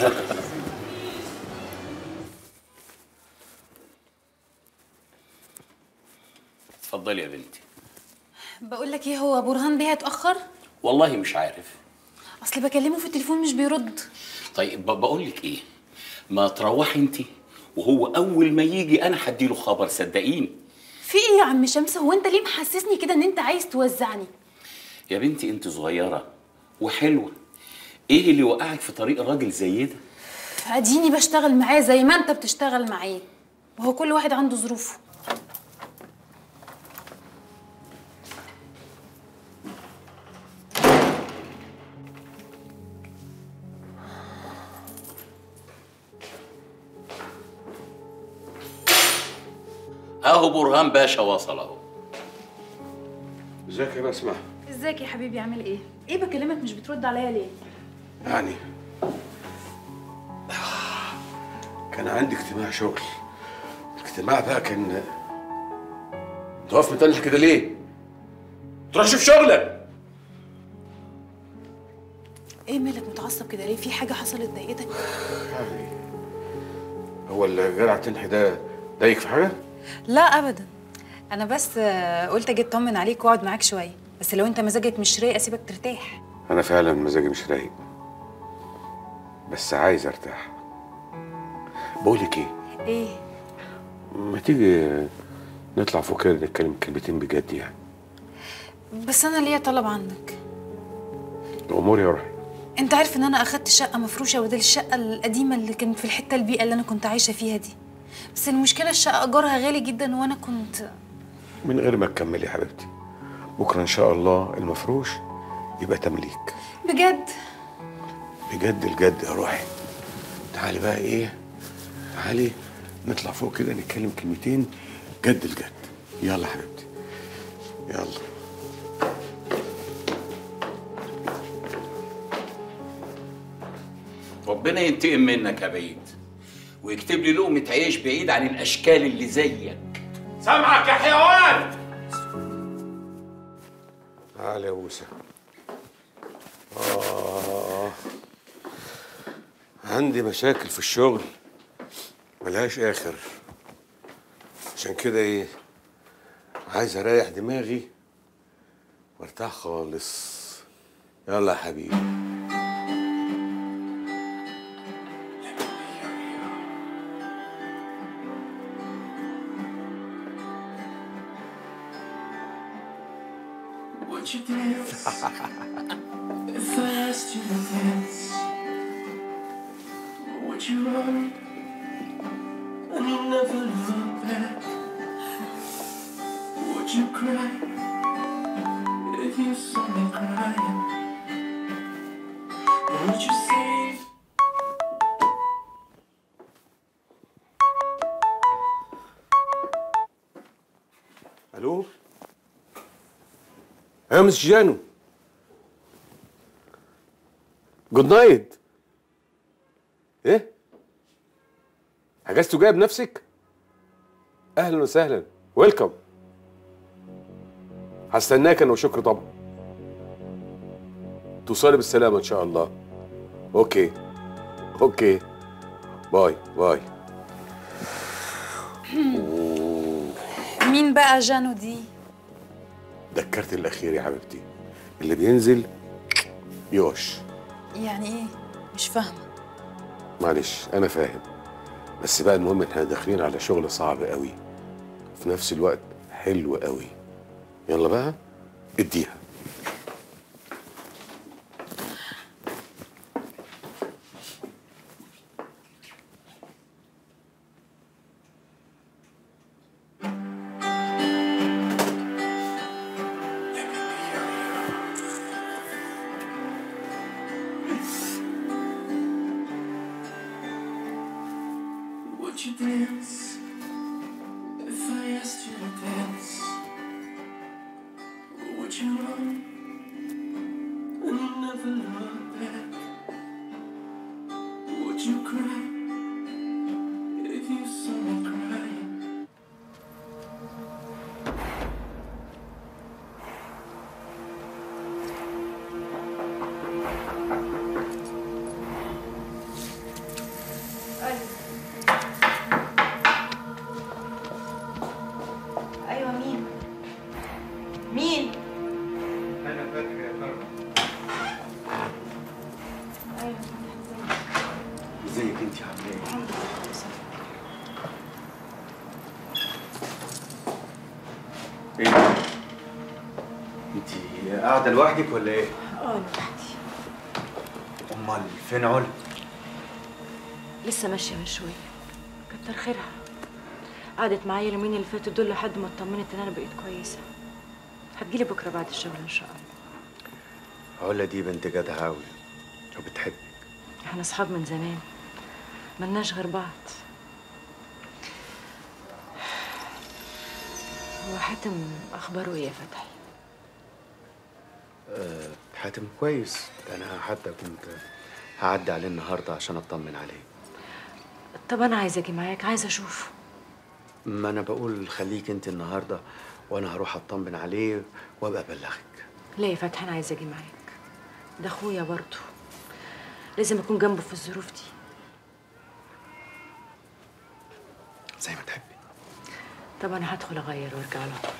اتفضلي يا بنتي بقول لك ايه هو برهان بيه اتاخر والله مش عارف اصل بكلمه في التليفون مش بيرد طيب ب- بقول لك ايه ما تروحي انت وهو اول ما يجي انا هديله خبر صدقيني في ايه يا عم شمس هو انت ليه محسسني كده ان انت عايز توزعني يا بنتي انت صغيره وحلوه ايه اللي وقعك في طريق راجل زي ده اديني بشتغل معاه زي ما انت بتشتغل معاه وهو كل واحد عنده ظروفه اهو برهان باشا وصل اهو ازيك يا بسمة ازيك يا حبيبي عامل ايه ايه بكلمك مش بترد عليا ليه يعني كان عندي اجتماع شغل الاجتماع بقى كان انت واقف متنح كده ليه؟ تروح شوف شغلك ايه مالك متعصب كده ليه في حاجه حصلت ضايقتك هو الجدع تنحي ده ضايق في حاجه؟ لا ابدا انا بس آه، قلت اجي اطمن عليك واقعد معاك شويه بس لو انت مزاجك مش رايق اسيبك ترتاح انا فعلا مزاجي مش رايق بس عايز ارتاح بقولك ايه ايه ما تيجي نطلع فوق كده نتكلم كلمتين بجد يعني بس انا ليا طلب عنك الامور يا روحي انت عارف ان انا اخدت شقه مفروشه بدل الشقه القديمه اللي كانت في الحته البيئه اللي انا كنت عايشه فيها دي بس المشكله الشقه ايجارها غالي جدا وانا كنت من غير ما تكملي يا حبيبتي بكره ان شاء الله المفروش يبقى تمليك بجد بجد الجد يا روحي تعالي بقى ايه تعالي نطلع فوق كده نتكلم كلمتين جد الجد يلا حبيبتي يلا ربنا ينتقم منك يا بعيد ويكتب لي لقمه عيش بعيد عن الاشكال اللي زيك سامعك يا حيوان تعالى يا موسى آه عندي مشاكل في الشغل ملهاش آخر عشان كده إيه عايز أريح دماغي وارتاح خالص يلا يا حبيبي Would you dance if I asked you to dance? Would you run and never look back? Would you cry if you saw me crying? Would you say? الو يا مس جانو جود نايت ايه حجزتوا جايه بنفسك اهلا وسهلا ويلكم هستناك انا وشكر طبعا توصلي بالسلامه ان شاء الله اوكي اوكي باي باي مين بقى جانو دي؟ ده الكارت الاخير يا حبيبتي اللي بينزل يوش يعني ايه؟ مش فاهمة معلش انا فاهم بس بقى المهم احنا داخلين على شغل صعب قوي في نفس الوقت حلو قوي يلا بقى اديها Would you dance if I asked you to dance? Would you run and never look back? Would you cry if you saw me crying? ايوه مين مين انا فاكر يا كرم ايوه ازيك انت عامله ايه؟ ايه انت قاعده لوحدك ولا ايه؟ اه لوحدي امال فين علا؟ لسه ماشية من شوية كتر خيرها قعدت معايا اليومين اللي فاتوا دول لحد ما اطمنت ان انا بقيت كويسة هتجيلي بكرة بعد الشغل ان شاء الله علا دي بنت جدعة قوي وبتحبك احنا اصحاب من زمان ملناش غير بعض هو حاتم اخباره ايه يا فتحي أه حاتم كويس ده انا حتى كنت هعدي عليه النهارده عشان اطمن عليه طب انا عايزه اجي معاك عايزه اشوفه ما انا بقول خليك انت النهارده وانا هروح اطمن عليه وابقى ابلغك ليه يا فتحي انا عايزه اجي معاك ده اخويا برضه لازم اكون جنبه في الظروف دي زي ما تحبي طب انا هدخل اغير وارجع على طول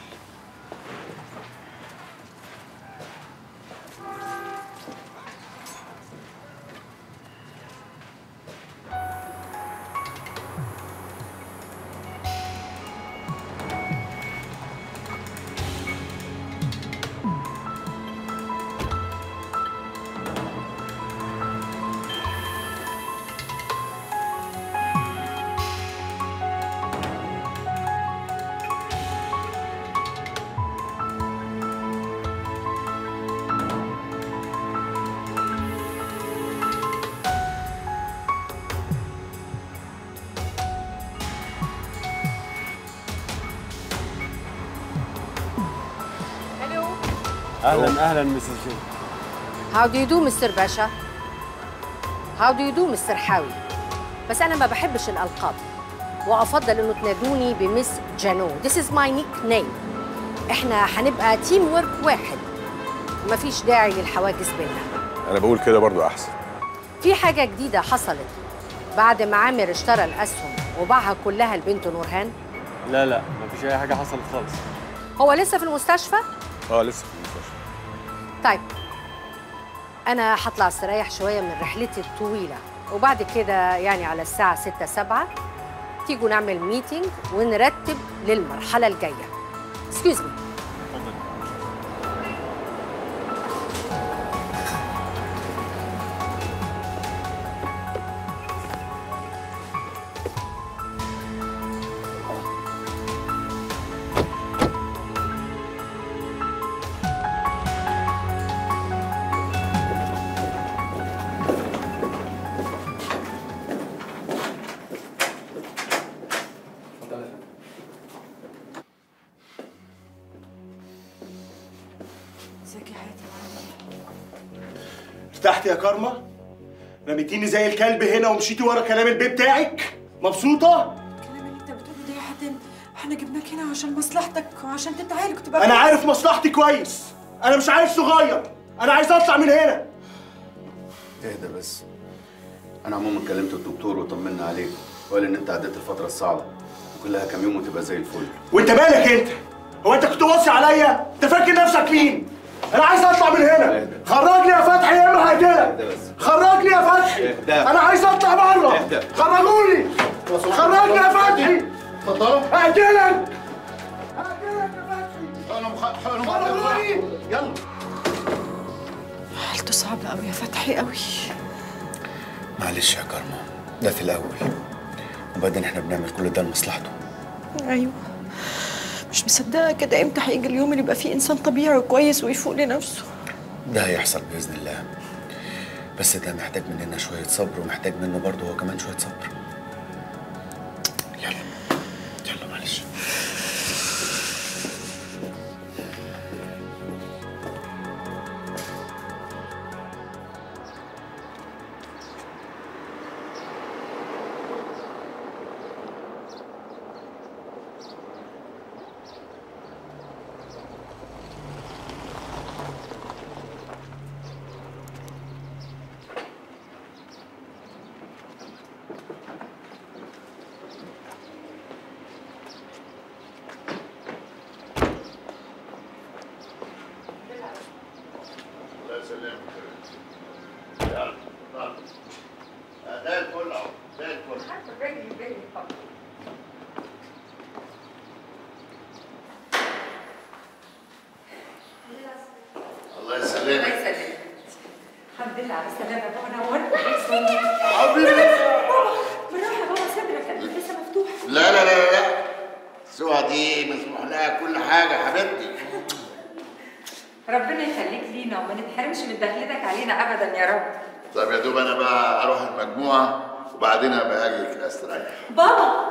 اهلا اهلا مسز جو How do you do مستر باشا؟ How do you do مستر حاوي؟ بس أنا ما بحبش الألقاب وأفضل إنه تنادوني بمس جانو This is my nickname إحنا هنبقى تيم ورك واحد مفيش داعي للحواجز بينا انا بقول كده برضو احسن في حاجة جديدة حصلت بعد ما عامر اشترى الأسهم وباعها كلها لبنته نورهان لا لا مفيش اي حاجه حصلت خالص هو لسه في المستشفى؟ اه لسه في المستشفى طيب انا هطلع استريح شويه من رحلتي الطويله وبعد كده يعني على الساعه 6 7 تيجوا نعمل ميتنج ونرتب للمرحله الجايه اكسكيوز مي ازيك يا حياتي ارتحت يا كارما رميتيني زي الكلب هنا ومشيتي ورا كلام البيت بتاعك مبسوطه الكلام اللي انت بتقوله ده يا حاتم احنا جبناك هنا عشان مصلحتك وعشان تتعالج وتبقى انا كويس. عارف مصلحتي كويس انا مش عايز صغير انا عايز اطلع من هنا اهدى بس انا عموما كلمت الدكتور وطمنا عليك وقال ان انت عديت الفتره الصعبه وكلها كام يوم وتبقى زي الفل وانت مالك انت هو انت كنت واصي عليا انت فاكر نفسك مين انا عايز اطلع من هنا خرجني يا فتحي يا اما هقتلك خرجني يا فتحي اهدى. انا عايز اطلع بره اهدى. خرجوني خرجني يا فتحي اتفضلوا هقتلك خرجوني يلا حالته صعبة قوي يا فتحي قوي معلش يا كارما ده في الاول وبعدين احنا بنعمل كل ده لمصلحته ايوه مش مصدقة كده امتى هيجي اليوم اللي يبقى فيه انسان طبيعي وكويس ويفوق لنفسه ده هيحصل باذن الله بس ده محتاج مننا شويه صبر ومحتاج منه برضه هو كمان شويه صبر يلا يلا معلش الله يسلمك يلا طب. ده الفل اهو ده الفل الله يسلمك الحمد لله على السلامة بابا نورت حبيبي. بالراحة يا بابا صدرك قلبك لسه مفتوح لا لا لا لا سوى دي مسموح لها كل حاجه حبيبتي ربنا يخليك لينا وما نتحرمش من دخلتك علينا أبدا يا رب طب يا دوب انا بقى اروح المجموعه وبعدين ابقى اجي كده استريح بابا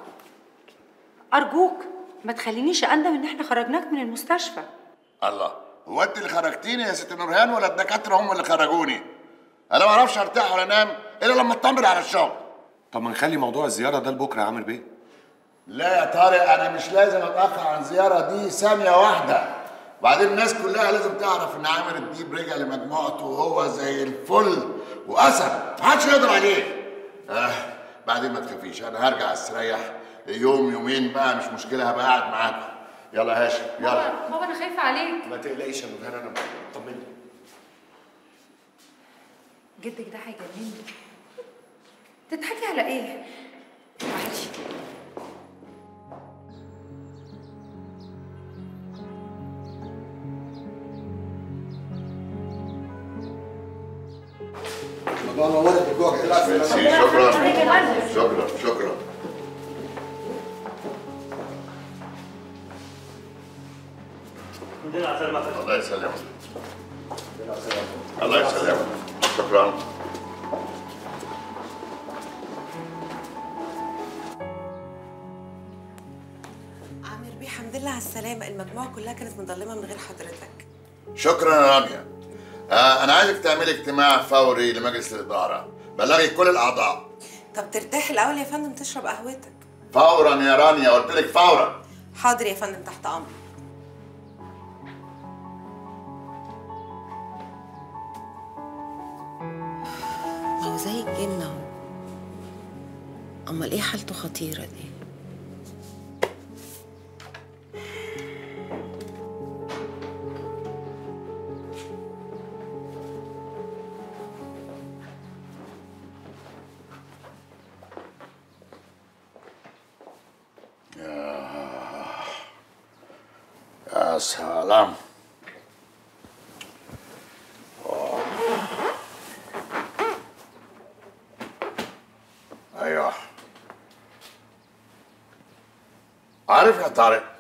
أرجوك ما تخلينيش أندم إن إحنا خرجناك من المستشفى الله هو انت اللي خرجتيني يا ست نورهان ولا الدكاتره هم اللي خرجوني انا ما اعرفش ارتاح ولا انام الا لما اطمن على الشغل طب ما نخلي موضوع الزياره ده لبكره يا عامر بيه لا يا طارق انا مش لازم اتاخر عن الزياره دي ثانيه واحده وبعدين الناس كلها لازم تعرف ان عامر الديب رجع لمجموعته وهو زي الفل واسد محدش يقدر عليه آه بعدين ما تخافيش انا هرجع استريح يوم يومين بقى مش مشكله هبقى قاعد معاكم يلا يا هاشم يلا بابا أنا خايفة عليك ما تقلقيش يا نورهان انا طمني جدك ده هيجنني تضحكي على إيه؟ معلش ميرسي شكرا شكرا شكرا الله يسلمك الله يسلمك شكرا عامر بيه الحمد لله على السلامة المجموعة كلها كانت مظلمة من غير حضرتك شكرا يا رانيا آه انا عايزك تعملي اجتماع فوري لمجلس الاداره بلغي كل الاعضاء طب ترتاح الأول يا فندم تشرب قهوتك فورا يا رانيا قلت لك فورا حاضر يا فندم تحت أمرك هو زي الجنة اهو أمال إيه حالته خطيرة دي؟ سلام ايوه عارف يا طارق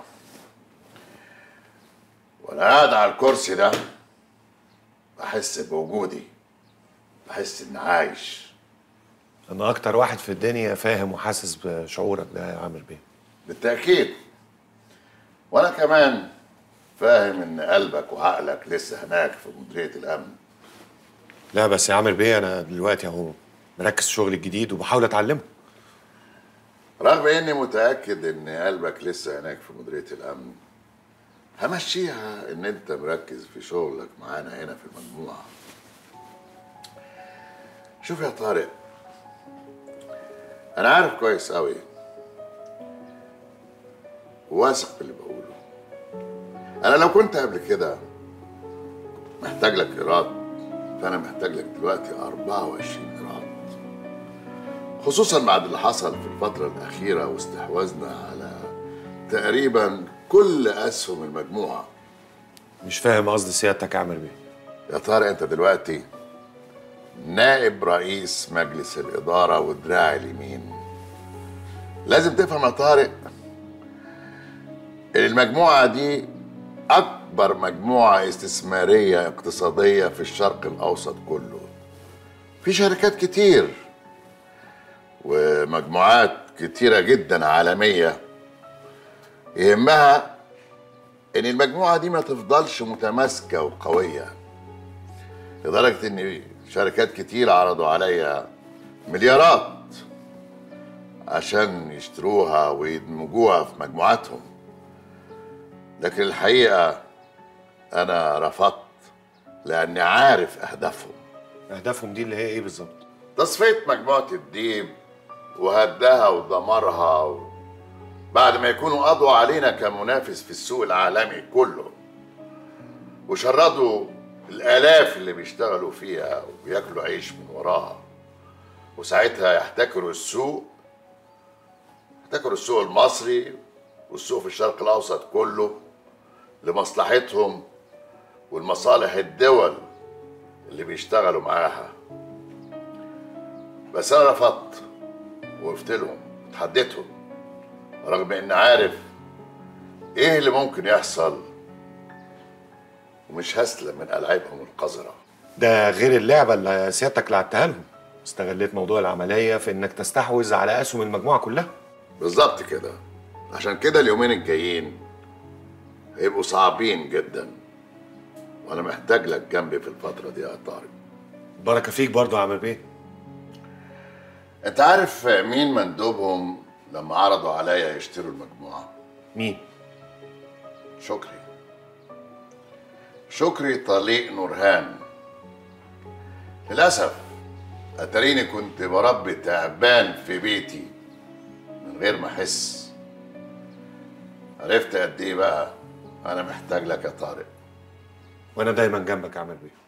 وانا قاعد على الكرسي ده بحس بوجودي بحس اني عايش انا اكتر واحد في الدنيا فاهم وحاسس بشعورك ده يا عامر بيه بالتأكيد وأنا كمان فاهم إن قلبك وعقلك لسه هناك في مديرية الأمن لا بس يا عامر بيه انا دلوقتي اهو مركز في شغلي الجديد وبحاول اتعلمه رغم إني متأكد إن قلبك لسه هناك في مديرية الأمن همشيها إن أنت مركز في شغلك معانا هنا في المجموعة شوف يا طارق أنا عارف كويس أوي واثق باللي بقوله أنا لو كنت قبل كده محتاج لك إيراد فأنا محتاج لك دلوقتي 24 إيراد خصوصا بعد اللي حصل في الفترة الأخيرة واستحواذنا على تقريبا كل أسهم المجموعة مش فاهم قصد سيادتك يا عامر بيه يا طارق أنت دلوقتي نائب رئيس مجلس الإدارة ودراع اليمين لازم تفهم يا طارق إن المجموعة دي أكبر مجموعة استثمارية اقتصادية في الشرق الأوسط كله في شركات كتير ومجموعات كتيرة جدا عالمية يهمها إن المجموعة دي ما تفضلش متماسكة وقوية لدرجة إن شركات كتير عرضوا عليا مليارات عشان يشتروها ويدمجوها في مجموعاتهم لكن الحقيقة أنا رفضت لأني عارف أهدافهم اهدافهم دي اللي هي ايه بالظبط تصفية مجموعة الديب وهدها ودمرها و... بعد ما يكونوا قضوا علينا كمنافس في السوق العالمي كله وشردوا الآلاف اللي بيشتغلوا فيها وبياكلوا عيش من وراها وساعتها يحتكروا السوق يحتكروا السوق المصري والسوق في الشرق الأوسط كله لمصلحتهم والمصالح الدول اللي بيشتغلوا معاها بس أنا رفضت وقفت لهم وتحديتهم رغم إني عارف إيه اللي ممكن يحصل ومش هسلم من ألعابهم القذرة ده غير اللعبه اللي سيادتك لعبتها لهم استغليت موضوع العمليه في انك تستحوذ على اسهم المجموعه كلها بالظبط كده عشان كده اليومين الجايين هيبقوا صعبين جدا وانا محتاج لك جنبي في الفتره دي يا طارق بركه فيك برضه يا عامر بيه انت عارف مين مندوبهم لما عرضوا عليا يشتروا المجموعه مين شكري شكري طليق نورهان للاسف اتريني كنت بربي تعبان في بيتي من غير ما احس عرفت قد ايه بقى انا محتاج لك يا طارق وانا دايما جنبك يا عامر بيه